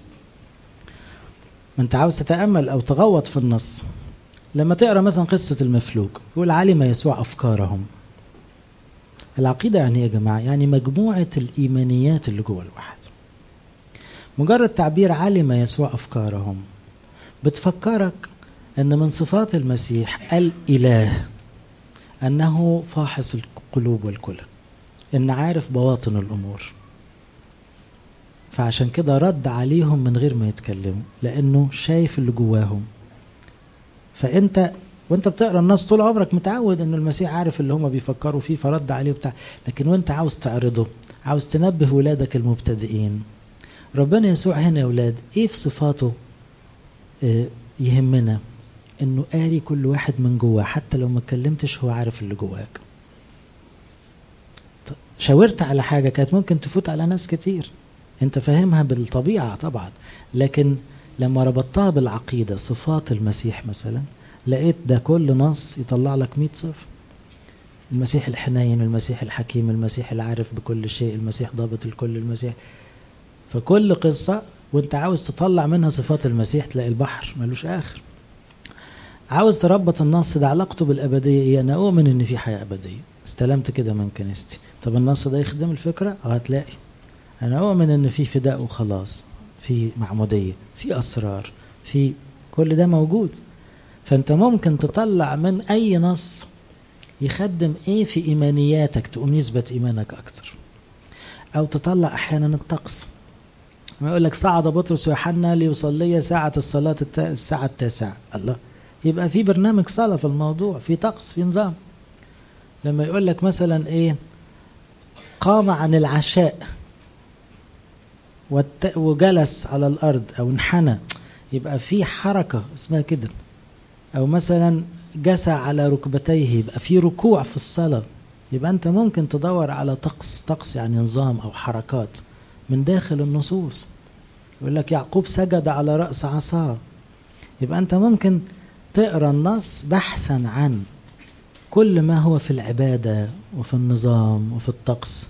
S1: ما انت عاوز تتأمل او تغوط في النص لما تقرا مثلا قصة المفلوج يقول علم يسوع أفكارهم العقيدة يعني ايه يا جماعة يعني مجموعة الإيمانيات اللي جوه الواحد مجرد تعبير علم يسوع أفكارهم بتفكرك أن من صفات المسيح الإله أنه فاحص القلوب والكلى إن عارف بواطن الأمور فعشان كده رد عليهم من غير ما يتكلموا لأنه شايف اللي جواهم فأنت وانت بتقرا النص طول عمرك متعود ان المسيح عارف اللي هم بيفكروا فيه فرد عليه بتاع لكن وانت عاوز تعرضه عاوز تنبه ولادك المبتدئين ربنا يسوع هنا يا ولاد ايه في صفاته اه يهمنا انه قاري كل واحد من جواه حتى لو ما اتكلمتش هو عارف اللي جواك شاورت على حاجة كانت ممكن تفوت على ناس كتير انت فاهمها بالطبيعة طبعا لكن لما ربطتها بالعقيدة صفات المسيح مثلا لقيت ده كل نص يطلع لك 100 صفر المسيح الحنين المسيح الحكيم المسيح العارف بكل شيء المسيح ضابط الكل المسيح فكل قصة وانت عاوز تطلع منها صفات المسيح تلاقي البحر ملوش آخر عاوز تربط النص ده علاقته بالأبدية إيه أنا أؤمن إن في حياة أبدية استلمت كده من كنيستي طب النص ده يخدم الفكرة اه هتلاقي أنا أؤمن إن في فداء وخلاص في معمودية في أسرار في كل ده موجود فأنت ممكن تطلع من أي نص يخدم إيه في إيمانياتك تقوم يثبت إيمانك أكتر أو تطلع أحيانا الطقس ما يقول لك صعد بطرس ويوحنا ليصلي ساعة الصلاة الساعة التاسعة الله يبقى في برنامج صلاة في الموضوع في طقس في نظام لما يقول لك مثلا ايه قام عن العشاء وجلس على الارض او انحنى يبقى في حركة اسمها كده او مثلا جسى على ركبتيه يبقى في ركوع في الصلاة يبقى أنت ممكن تدور على طقس طقس يعني نظام أو حركات من داخل النصوص يقول لك يعقوب سجد على رأس عصاه يبقى أنت ممكن تقرأ النص بحثا عن كل ما هو في العبادة وفي النظام وفي الطقس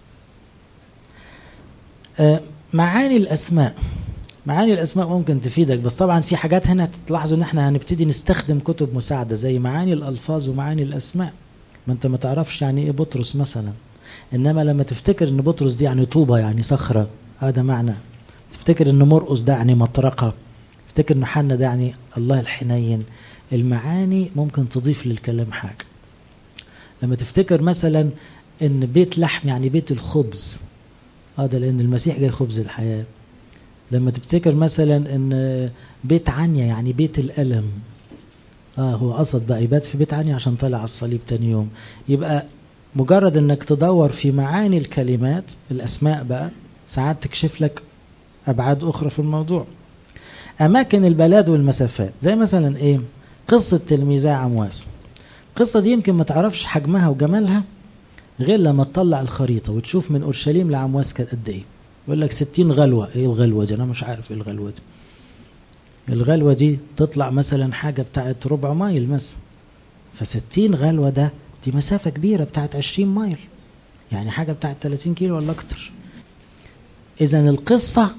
S1: آه، معاني الأسماء معاني الأسماء ممكن تفيدك بس طبعا في حاجات هنا تلاحظوا إن احنا هنبتدي نستخدم كتب مساعدة زي معاني الألفاظ ومعاني الأسماء ما أنت ما تعرفش يعني إيه بطرس مثلا إنما لما تفتكر إن بطرس دي يعني طوبة يعني صخرة هذا معنى تفتكر إن مرقس ده يعني مطرقة تفتكر إن حنا ده يعني الله الحنين المعاني ممكن تضيف للكلام حاجة لما تفتكر مثلا ان بيت لحم يعني بيت الخبز هذا آه لان المسيح جاي خبز الحياه لما تفتكر مثلا ان بيت عنيا يعني بيت الالم اه هو قصد بقى يبات في بيت عنيا عشان طلع على الصليب تاني يوم يبقى مجرد انك تدور في معاني الكلمات الاسماء بقى ساعات تكشف لك ابعاد اخرى في الموضوع اماكن البلاد والمسافات زي مثلا ايه قصه تلميذي عمواس القصة دي يمكن ما تعرفش حجمها وجمالها غير لما تطلع الخريطة وتشوف من أورشليم لعمواس كانت قد إيه يقول لك 60 غلوة إيه الغلوة دي أنا مش عارف إيه الغلوة دي الغلوة دي تطلع مثلا حاجة بتاعت ربع مايل مثلا فستين غلوة ده دي مسافة كبيرة بتاعت 20 مايل يعني حاجة بتاعت 30 كيلو ولا أكتر إذا القصة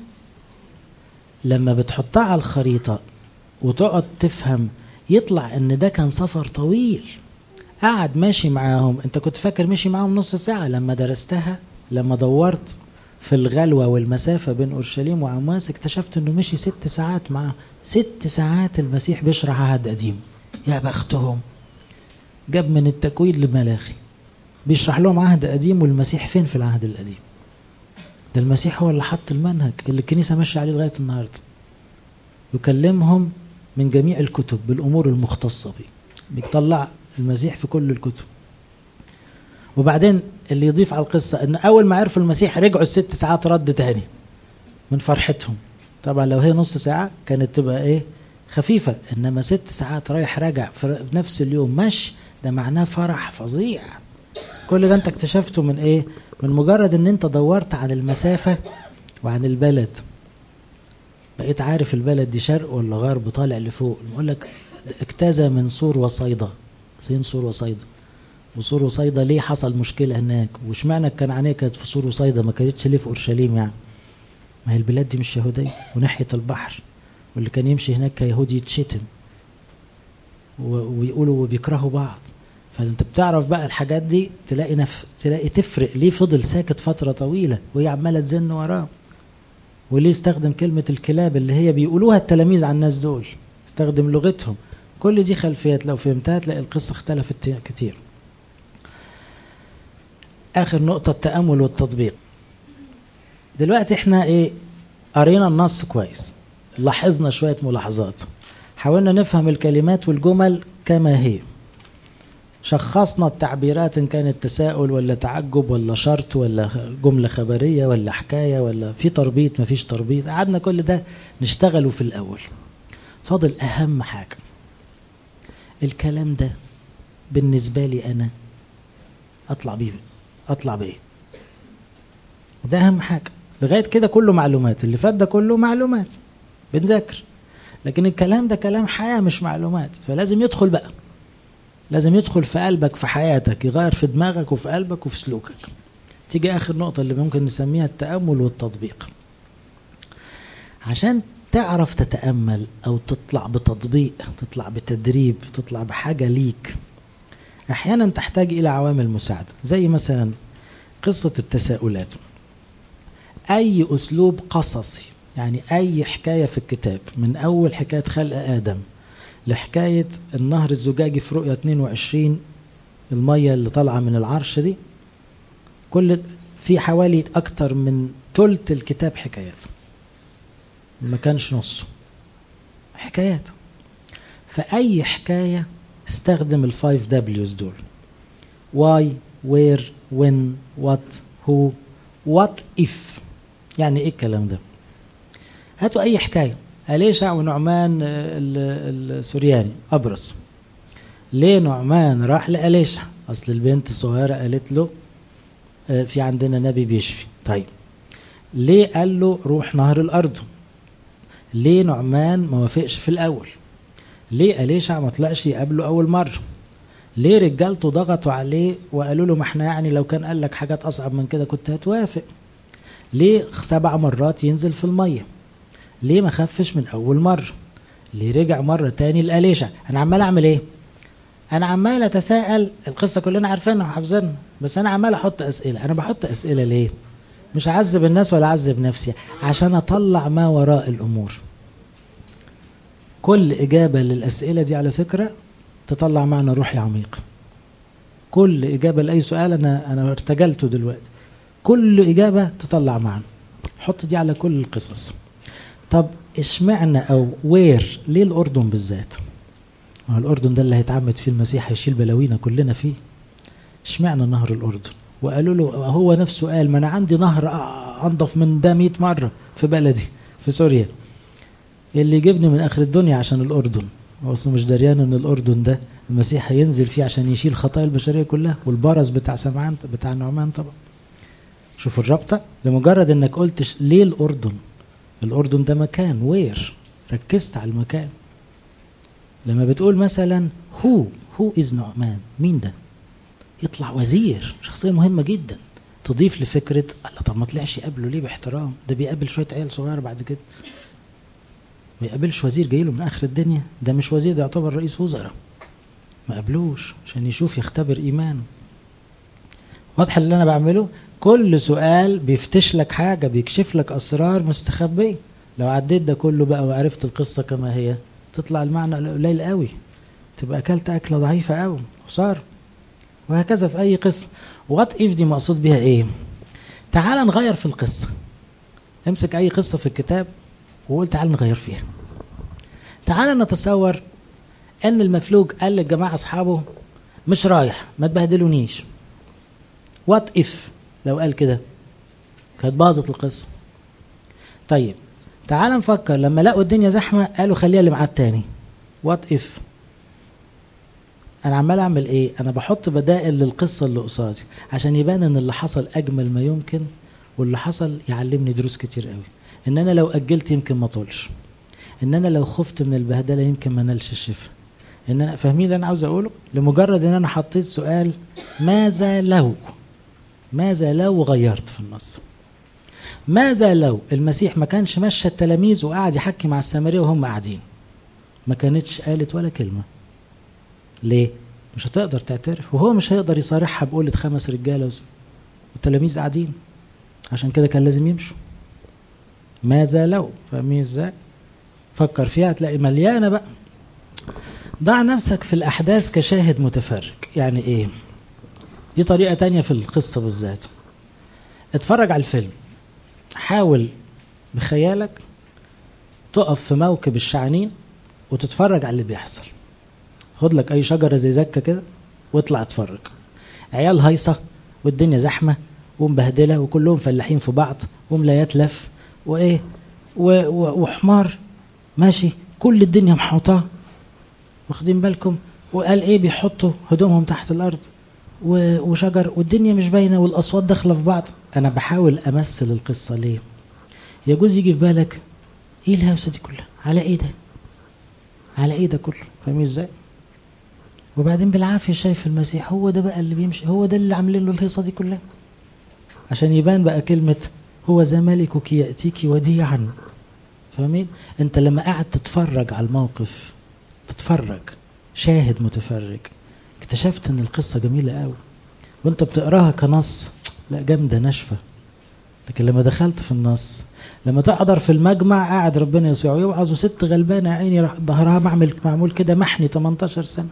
S1: لما بتحطها على الخريطة وتقعد تفهم يطلع ان ده كان سفر طويل قعد ماشي معاهم انت كنت فاكر مشي معاهم نص ساعة لما درستها لما دورت في الغلوة والمسافة بين أورشليم وعمواس اكتشفت انه مشي ست ساعات معاه ست ساعات المسيح بيشرح عهد قديم يا بختهم جاب من التكوين لملاخي بيشرح لهم عهد قديم والمسيح فين في العهد القديم ده المسيح هو اللي حط المنهج اللي الكنيسة ماشية عليه لغاية النهاردة يكلمهم من جميع الكتب بالامور المختصه به بيطلع المسيح في كل الكتب وبعدين اللي يضيف على القصه ان اول ما عرفوا المسيح رجعوا الست ساعات رد تاني من فرحتهم طبعا لو هي نص ساعه كانت تبقى ايه خفيفه انما ست ساعات رايح راجع في نفس اليوم مش ده معناه فرح فظيع كل ده انت اكتشفته من ايه من مجرد ان انت دورت عن المسافه وعن البلد بقيت عارف البلد دي شرق ولا غرب طالع لفوق بقول لك اجتاز من سور وصيدا فين سور وصيدا وسور وصيدا ليه حصل مشكله هناك واشمعنى الكنعانيه كانت في سور وصيدا ما كانتش ليه في اورشليم يعني ما هي البلاد دي مش يهوديه وناحيه البحر واللي كان يمشي هناك كيهودي يتشتم ويقولوا وبيكرهوا بعض فانت بتعرف بقى الحاجات دي تلاقي نف... تلاقي تفرق ليه فضل ساكت فتره طويله وهي عماله تزن وراه وليه استخدم كلمة الكلاب اللي هي بيقولوها التلاميذ عن الناس دول استخدم لغتهم كل دي خلفيات لو فهمتها تلاقي القصة اختلفت كتير آخر نقطة التأمل والتطبيق دلوقتي احنا ايه قرينا النص كويس لاحظنا شوية ملاحظات حاولنا نفهم الكلمات والجمل كما هي شخصنا التعبيرات ان كانت تساؤل ولا تعجب ولا شرط ولا جمله خبريه ولا حكايه ولا في تربيط ما فيش تربيط قعدنا كل ده نشتغله في الاول فاضل اهم حاجه الكلام ده بالنسبه لي انا اطلع بيه اطلع بايه وده اهم حاجه لغايه كده كله معلومات اللي فات ده كله معلومات بنذاكر لكن الكلام ده كلام حياه مش معلومات فلازم يدخل بقى لازم يدخل في قلبك في حياتك يغير في دماغك وفي قلبك وفي سلوكك تيجي اخر نقطة اللي ممكن نسميها التأمل والتطبيق عشان تعرف تتأمل أو تطلع بتطبيق تطلع بتدريب تطلع بحاجة ليك أحيانا تحتاج إلى عوامل مساعدة زي مثلا قصة التساؤلات أي أسلوب قصصي يعني أي حكاية في الكتاب من أول حكاية خلق آدم لحكاية النهر الزجاجي في رؤية 22 المية اللي طالعة من العرش دي كل في حوالي أكتر من تلت الكتاب حكايات ما كانش نصه حكايات فأي حكاية استخدم الفايف دبليوز دول واي وير وين وات هو وات اف يعني ايه الكلام ده هاتوا اي حكايه أليشع ونعمان السورياني أبرص ليه نعمان راح لأليشع اصل البنت الصغيره قالت له آه، في عندنا نبي بيشفي طيب ليه قال له روح نهر الاردن ليه نعمان ما وافقش في الاول ليه أليشع ما طلعش يقابله اول مره ليه رجالته ضغطوا عليه وقالوا له ما احنا يعني لو كان قال لك حاجات اصعب من كده كنت هتوافق ليه سبع مرات ينزل في الميه ليه ما خفش من اول مره ليه رجع مره تاني لأليشع انا عمال اعمل ايه انا عمال اتساءل القصه كلنا عارفينها وحافظينها بس انا عمال احط اسئله انا بحط اسئله ليه مش اعذب الناس ولا اعذب نفسي عشان اطلع ما وراء الامور كل اجابه للاسئله دي على فكره تطلع معنى روحي عميق كل اجابه لاي سؤال انا انا ارتجلته دلوقتي كل اجابه تطلع معنى حط دي على كل القصص طب اشمعنى او وير ليه الاردن بالذات ما هو الاردن ده اللي هيتعمد فيه المسيح هيشيل بلاوينا كلنا فيه اشمعنى نهر الاردن وقالوا له هو نفسه قال ما انا عندي نهر انضف من ده 100 مره في بلدي في سوريا اللي يجيبني من اخر الدنيا عشان الاردن هو اصله مش دريان ان الاردن ده المسيح هينزل فيه عشان يشيل خطايا البشريه كلها والبرص بتاع سمعان بتاع نعمان طبعا شوفوا الرابطه لمجرد انك قلت ليه الاردن الاردن ده مكان وير ركزت على المكان لما بتقول مثلا هو هو از نعمان مين ده يطلع وزير شخصيه مهمه جدا تضيف لفكره الله طب ما طلعش يقابله ليه باحترام ده بيقابل شويه عيال صغيره بعد كده ما يقابلش وزير جاي له من اخر الدنيا ده مش وزير ده يعتبر رئيس وزراء ما قابلوش عشان يشوف يختبر ايمانه واضح اللي انا بعمله كل سؤال بيفتش لك حاجه بيكشف لك اسرار مستخبيه لو عديت ده كله بقى وعرفت القصه كما هي تطلع المعنى قليل قوي تبقى اكلت اكله ضعيفه قوي خساره وهكذا في اي قصه وات اف دي مقصود بيها ايه تعال نغير في القصه امسك اي قصه في الكتاب وقول تعال نغير فيها تعال نتصور ان المفلوج قال للجماعه اصحابه مش رايح ما تبهدلونيش وات اف لو قال كده كانت باظت القصه طيب تعال نفكر لما لقوا الدنيا زحمه قالوا خليها اللي معاه التاني وات اف انا عمال اعمل ايه انا بحط بدائل للقصه اللي قصادي عشان يبان ان اللي حصل اجمل ما يمكن واللي حصل يعلمني دروس كتير قوي ان انا لو اجلت يمكن ما طولش ان انا لو خفت من البهدله يمكن ما نالش الشفاء ان انا فاهمين اللي انا عاوز اقوله لمجرد ان انا حطيت سؤال ماذا لو ماذا لو غيرت في النص ماذا لو المسيح ما كانش مشى التلاميذ وقعد يحكي مع السامريه وهم قاعدين ما كانتش قالت ولا كلمه ليه مش هتقدر تعترف وهو مش هيقدر يصارحها بقولة خمس رجاله والتلاميذ قاعدين عشان كده كان لازم يمشوا ماذا لو فاهمين ازاي فكر فيها هتلاقي مليانه بقى ضع نفسك في الاحداث كشاهد متفرج يعني ايه دي طريقه تانية في القصه بالذات اتفرج على الفيلم حاول بخيالك تقف في موكب الشعانين وتتفرج على اللي بيحصل خد لك اي شجره زي زكه كده واطلع اتفرج عيال هايصه والدنيا زحمه ومبهدله وكلهم فلاحين في بعض وملايات لف وايه و- و- وحمار ماشي كل الدنيا محوطاه واخدين بالكم وقال ايه بيحطوا هدومهم تحت الارض و- وشجر والدنيا مش باينه والاصوات داخله في بعض انا بحاول امثل القصه ليه يجوز يجي في بالك ايه الهوسه دي كلها على ايه ده على ايه ده كله فاهمين ازاي وبعدين بالعافيه شايف المسيح هو ده بقى اللي بيمشي هو ده اللي عاملين له الهيصه دي كلها عشان يبان بقى كلمه هو ذا ملكك ياتيك وديعا فاهمين انت لما قاعد تتفرج على الموقف تتفرج شاهد متفرج اكتشفت ان القصه جميله قوي وانت بتقراها كنص لا جامده ناشفه لكن لما دخلت في النص لما تحضر في المجمع قاعد ربنا يسوع يوعظ وست غلبانه يا عيني راح ظهرها معمل معمول كده محني 18 سنه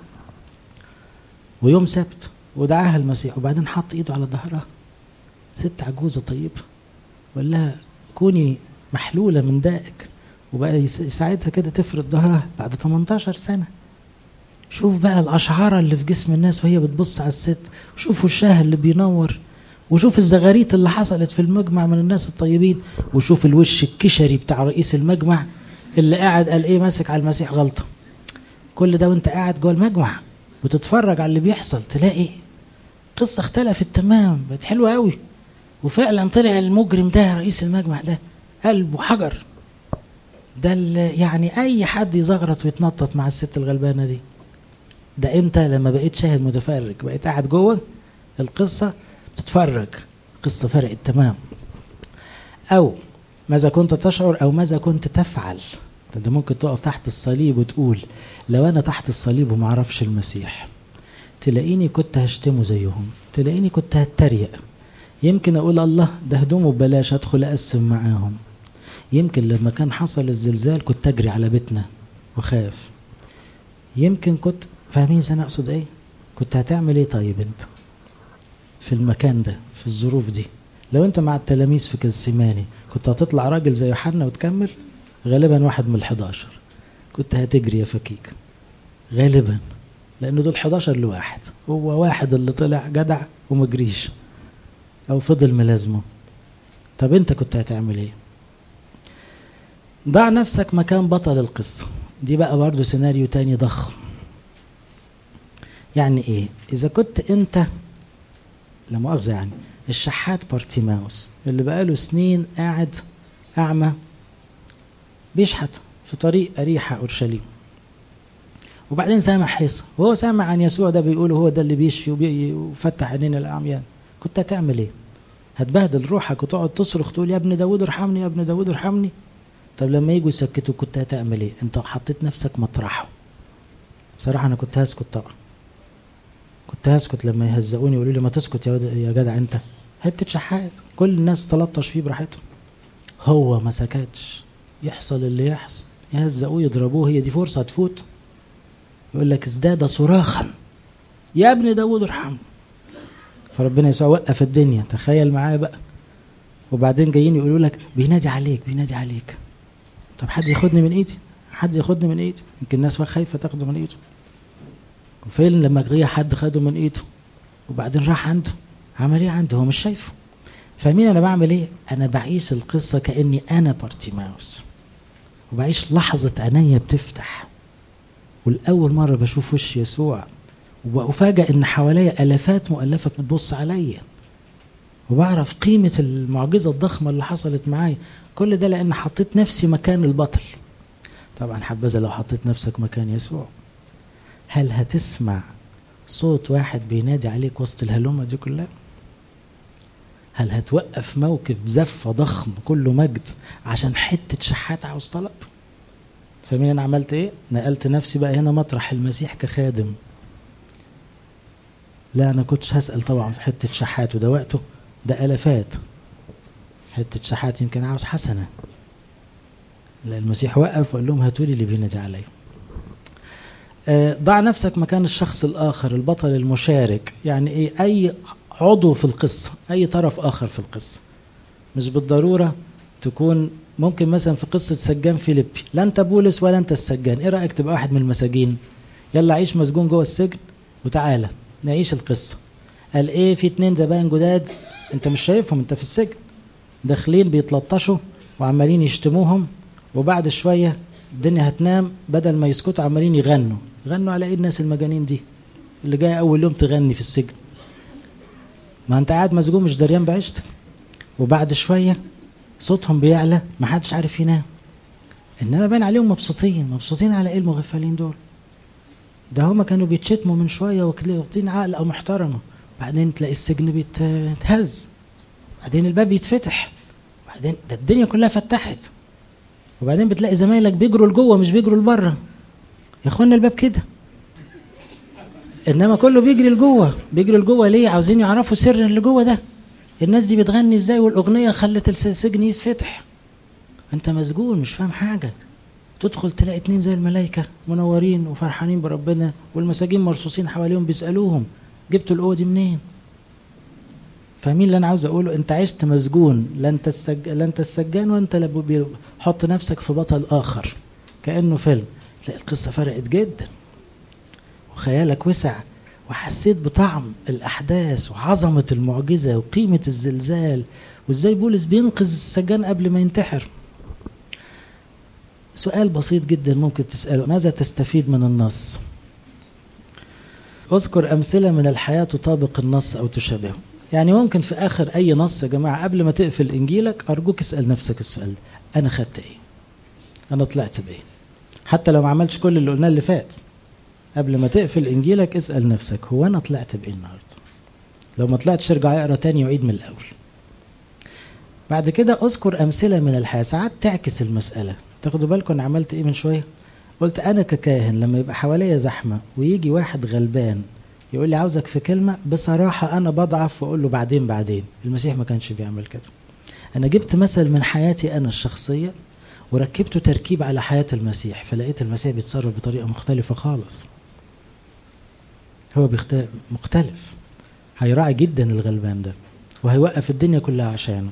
S1: ويوم سبت ودعاها المسيح وبعدين حط ايده على ظهرها ست عجوزه طيبه وقال لها كوني محلوله من دائك وبقى يس- يساعدها كده تفرد ظهرها بعد 18 سنه شوف بقى الاشعاره اللي في جسم الناس وهي بتبص على الست وشوف وشها اللي بينور وشوف الزغاريت اللي حصلت في المجمع من الناس الطيبين وشوف الوش الكشري بتاع رئيس المجمع اللي قاعد قال ايه ماسك على المسيح غلطه كل ده وانت قاعد جوه المجمع بتتفرج على اللي بيحصل تلاقي القصة اختلفت تمام بقت حلوة قوي وفعلا طلع المجرم ده رئيس المجمع ده قلبه حجر ده يعني اي حد يزغرط ويتنطط مع الست الغلبانه دي ده امتى لما بقيت شاهد متفرج بقيت قاعد جوه القصه بتتفرج القصه فرقت تمام او ماذا كنت تشعر او ماذا كنت تفعل انت ممكن تقف تحت الصليب وتقول لو انا تحت الصليب وما اعرفش المسيح تلاقيني كنت هشتمه زيهم تلاقيني كنت هتريق يمكن اقول الله ده هدومه ببلاش هدخل اقسم معاهم يمكن لما كان حصل الزلزال كنت اجري على بيتنا وخاف يمكن كنت فاهمين انا اقصد ايه كنت هتعمل ايه طيب انت في المكان ده في الظروف دي لو انت مع التلاميذ في كالسيماني كنت هتطلع راجل زي يوحنا وتكمل غالبا واحد من الحداشر كنت هتجري يا فكيك غالبا لان دول 11 لواحد هو واحد اللي طلع جدع ومجريش او فضل ملازمه طب انت كنت هتعمل ايه ضع نفسك مكان بطل القصة دي بقى برضو سيناريو تاني ضخم يعني ايه اذا كنت انت لا مؤاخذة يعني الشحات بارتيماوس اللي بقاله سنين قاعد اعمى بيشحت في طريق اريحة اورشليم وبعدين سامع حيصة وهو سامع عن يسوع ده بيقول هو ده اللي بيشفي وفتح عينين الأعميان كنت هتعمل ايه هتبهدل روحك وتقعد تصرخ تقول يا ابن داود ارحمني يا ابن داود ارحمني طب لما يجوا يسكتوا كنت هتعمل ايه انت حطيت نفسك مطرحه بصراحة انا كنت هسكت طبعا كنت هسكت لما يهزقوني يقولوا لي ما تسكت يا يا جدع انت حته شحات كل الناس تلطش فيه براحتهم هو ما سكتش يحصل اللي يحصل يهزقوه يضربوه هي دي فرصه تفوت يقول لك ازداد صراخا يا ابن داود ارحمه فربنا يسوع وقف الدنيا تخيل معايا بقى وبعدين جايين يقولوا لك بينادي عليك بينادي عليك طب حد ياخدني من ايدي حد ياخدني من ايدي يمكن الناس خايفه تاخده من ايده وفين لما جه حد خده من ايده وبعدين راح عنده عمل ايه عنده هو مش شايفه فاهمين انا بعمل ايه انا بعيش القصه كاني انا بارتيماوس وبعيش لحظه عينيا بتفتح والاول مره بشوف وش يسوع وافاجئ ان حواليا الافات مؤلفه بتبص عليا وبعرف قيمه المعجزه الضخمه اللي حصلت معايا كل ده لان حطيت نفسي مكان البطل طبعا حبذا لو حطيت نفسك مكان يسوع هل هتسمع صوت واحد بينادي عليك وسط الهلومه دي كلها هل هتوقف موقف زفة ضخم كله مجد عشان حتة شحات عاوز طلب فاهمين انا عملت ايه نقلت نفسي بقى هنا مطرح المسيح كخادم لا انا كنتش هسأل طبعا في حتة شحات وده وقته ده الافات حتة شحات يمكن عاوز حسنة لا المسيح وقف وقال لهم هاتوا لي اللي بينادي عليه ضع نفسك مكان الشخص الآخر البطل المشارك يعني إيه أي عضو في القصة أي طرف آخر في القصة مش بالضرورة تكون ممكن مثلا في قصة سجان فيليبي لا أنت بولس ولا أنت السجان إيه رأيك تبقى واحد من المساجين يلا عيش مسجون جوه السجن وتعالى نعيش القصة قال إيه في اتنين زباين جداد أنت مش شايفهم أنت في السجن داخلين بيتلطشوا وعمالين يشتموهم وبعد شوية الدنيا هتنام بدل ما يسكتوا عمالين يغنوا يغنوا على ايه الناس المجانين دي اللي جايه اول يوم تغني في السجن ما انت قاعد مسجون مش دريان بعيشتك وبعد شويه صوتهم بيعلى ما حدش عارف ينام انما باين عليهم مبسوطين مبسوطين على ايه المغفلين دول ده هما كانوا بيتشتموا من شويه واخدين عقل محترمه بعدين تلاقي السجن بيتهز بعدين الباب يتفتح بعدين ده الدنيا كلها فتحت وبعدين بتلاقي زمايلك بيجروا لجوه مش بيجروا لبره يا اخوانا الباب كده انما كله بيجري لجوه بيجري لجوه ليه عاوزين يعرفوا سر اللي جوه ده الناس دي بتغني ازاي والاغنيه خلت السجن يتفتح انت مسجون مش فاهم حاجه تدخل تلاقي اتنين زي الملائكه منورين وفرحانين بربنا والمساجين مرصوصين حواليهم بيسالوهم جبتوا القوه دي منين فاهمين اللي انا عاوز اقوله انت عشت مسجون لا انت السج... لا انت السجان وانت اللي حط نفسك في بطل اخر كانه فيلم تلاقي القصه فرقت جدا وخيالك وسع وحسيت بطعم الاحداث وعظمه المعجزه وقيمه الزلزال وازاي بولس بينقذ السجان قبل ما ينتحر سؤال بسيط جدا ممكن تساله ماذا تستفيد من النص اذكر أمثلة من الحياة تطابق النص أو تشابهه يعني ممكن في آخر أي نص يا جماعة قبل ما تقفل إنجيلك أرجوك اسأل نفسك السؤال ده أنا خدت إيه أنا طلعت بإيه حتى لو ما عملتش كل اللي قلناه اللي فات قبل ما تقفل إنجيلك اسأل نفسك هو أنا طلعت بإيه النهاردة لو ما طلعتش ارجع اقرا تاني وعيد من الأول بعد كده اذكر أمثلة من الحياة ساعات تعكس المسألة تاخدوا بالكم أنا عملت إيه من شوية قلت أنا ككاهن لما يبقى حواليا زحمة ويجي واحد غلبان يقول لي عاوزك في كلمة بصراحة أنا بضعف وأقول له بعدين بعدين المسيح ما كانش بيعمل كده أنا جبت مثل من حياتي أنا الشخصية وركبته تركيب على حياة المسيح فلقيت المسيح بيتصرف بطريقة مختلفة خالص هو مختلف هيراعي جدا الغلبان ده وهيوقف الدنيا كلها عشانه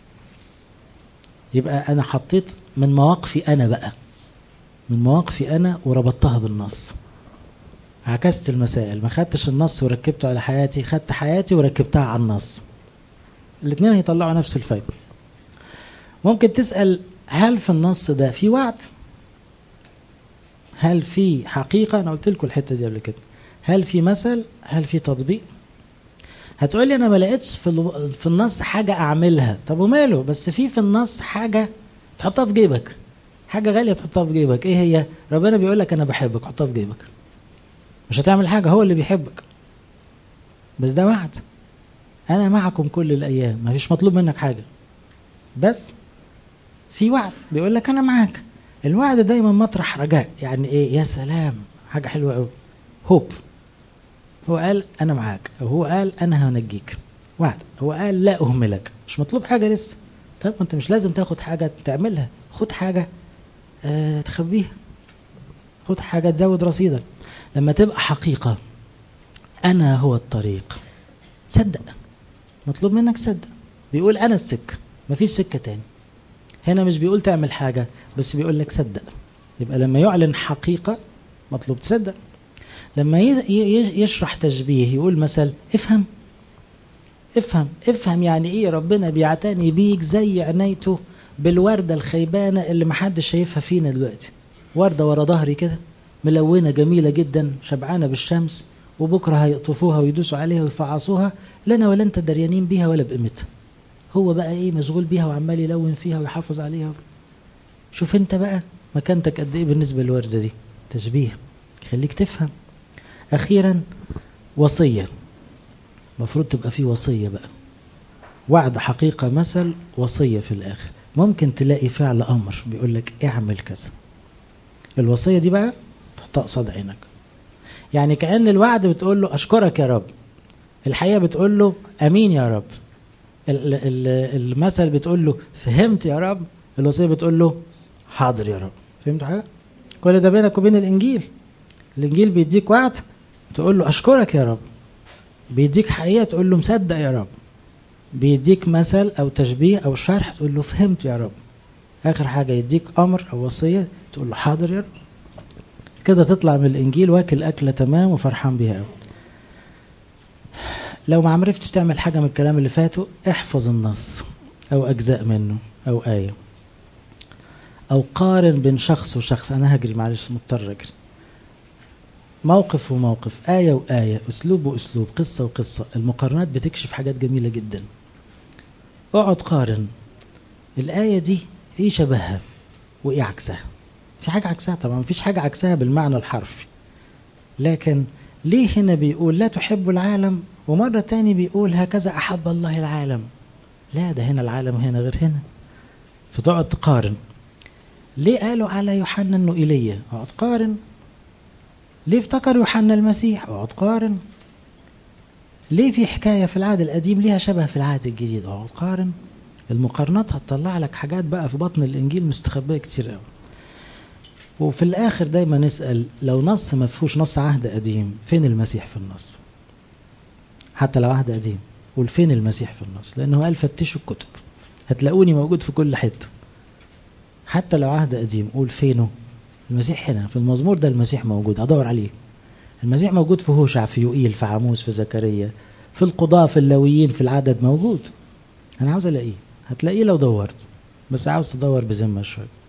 S1: يبقى أنا حطيت من مواقفي أنا بقى من مواقفي أنا وربطتها بالنص عكست المسائل ما خدتش النص وركبته على حياتي خدت حياتي وركبتها على النص الاثنين هيطلعوا نفس الفايدة ممكن تسأل هل في النص ده في وعد هل في حقيقة أنا قلت لكم الحتة دي قبل كده هل في مثل هل في تطبيق هتقول لي أنا ما لقيتش في, في النص حاجة أعملها طب وماله بس في في النص حاجة تحطها في جيبك حاجة غالية تحطها في جيبك إيه هي ربنا بيقول لك أنا بحبك حطها في جيبك مش هتعمل حاجة هو اللي بيحبك بس ده وعد أنا معكم كل الأيام ما فيش مطلوب منك حاجة بس في وعد بيقول لك أنا معاك الوعد دايما مطرح رجاء يعني إيه يا سلام حاجة حلوة قوي هوب هو قال أنا معاك أو هو قال أنا هنجيك وعد هو قال لا أهملك مش مطلوب حاجة لسه طب أنت مش لازم تاخد حاجة تعملها خد حاجة آه تخبيها خد حاجة تزود رصيدك لما تبقى حقيقة أنا هو الطريق صدق مطلوب منك صدق بيقول أنا السكة مفيش سكة تاني هنا مش بيقول تعمل حاجة بس بيقول لك صدق يبقى لما يعلن حقيقة مطلوب تصدق لما يشرح تشبيه يقول مثل افهم افهم افهم يعني ايه ربنا بيعتني بيك زي عنايته بالوردة الخيبانة اللي محدش شايفها فينا دلوقتي وردة ورا ظهري كده ملونة جميلة جدا شبعانة بالشمس وبكرة هيقطفوها ويدوسوا عليها ويفعصوها لنا ولا انت دريانين بيها ولا بقيمتها هو بقى ايه مشغول بيها وعمال يلون فيها ويحافظ عليها شوف انت بقى مكانتك قد ايه بالنسبة للوردة دي تشبيه يخليك تفهم اخيرا وصية المفروض تبقى فيه وصية بقى وعد حقيقة مثل وصية في الآخر ممكن تلاقي فعل أمر بيقول لك اعمل كذا الوصية دي بقى تحطها قصاد عينك يعني كأن الوعد بتقول له أشكرك يا رب الحقيقة بتقول له أمين يا رب المثل بتقول له فهمت يا رب الوصية بتقول له حاضر يا رب فهمت حاجة كل ده بينك وبين الإنجيل الإنجيل بيديك وعد تقول له أشكرك يا رب بيديك حقيقة تقول له مصدق يا رب بيديك مثل أو تشبيه أو شرح تقول له فهمت يا رب آخر حاجة يديك أمر أو وصية تقول له حاضر يا رب كده تطلع من الإنجيل واكل أكلة تمام وفرحان بيها أوي لو ما عرفتش تعمل حاجة من الكلام اللي فاته احفظ النص أو أجزاء منه أو آية أو قارن بين شخص وشخص أنا هجري معلش مضطر أجري موقف وموقف آية وآية أسلوب وأسلوب قصة وقصة المقارنات بتكشف حاجات جميلة جدا اقعد قارن الآية دي ايه شبهها وايه عكسها في حاجة عكسها طبعا مفيش حاجة عكسها بالمعنى الحرفي لكن ليه هنا بيقول لا تحب العالم ومرة تاني بيقول هكذا أحب الله العالم لا ده هنا العالم هنا غير هنا فتقعد تقارن ليه قالوا على يوحنا انه ايليا اقعد قارن ليه افتكر يوحنا المسيح اقعد قارن ليه في حكاية في العهد القديم ليها شبه في العهد الجديد اقعد قارن المقارنات هتطلع لك حاجات بقى في بطن الانجيل مستخبيه كتير قوي وفي الاخر دايما نسال لو نص ما فيهوش نص عهد قديم فين المسيح في النص حتى لو عهد قديم قول فين المسيح في النص لانه قال فتشوا الكتب هتلاقوني موجود في كل حته حتى لو عهد قديم قول فينه المسيح هنا في المزمور ده المسيح موجود ادور عليه المسيح موجود في هوشع في يوئيل في عاموس في زكريا في القضاة في اللاويين في العدد موجود انا عاوز الاقيه هتلاقيه لو دورت بس عاوز تدور بذمه شويه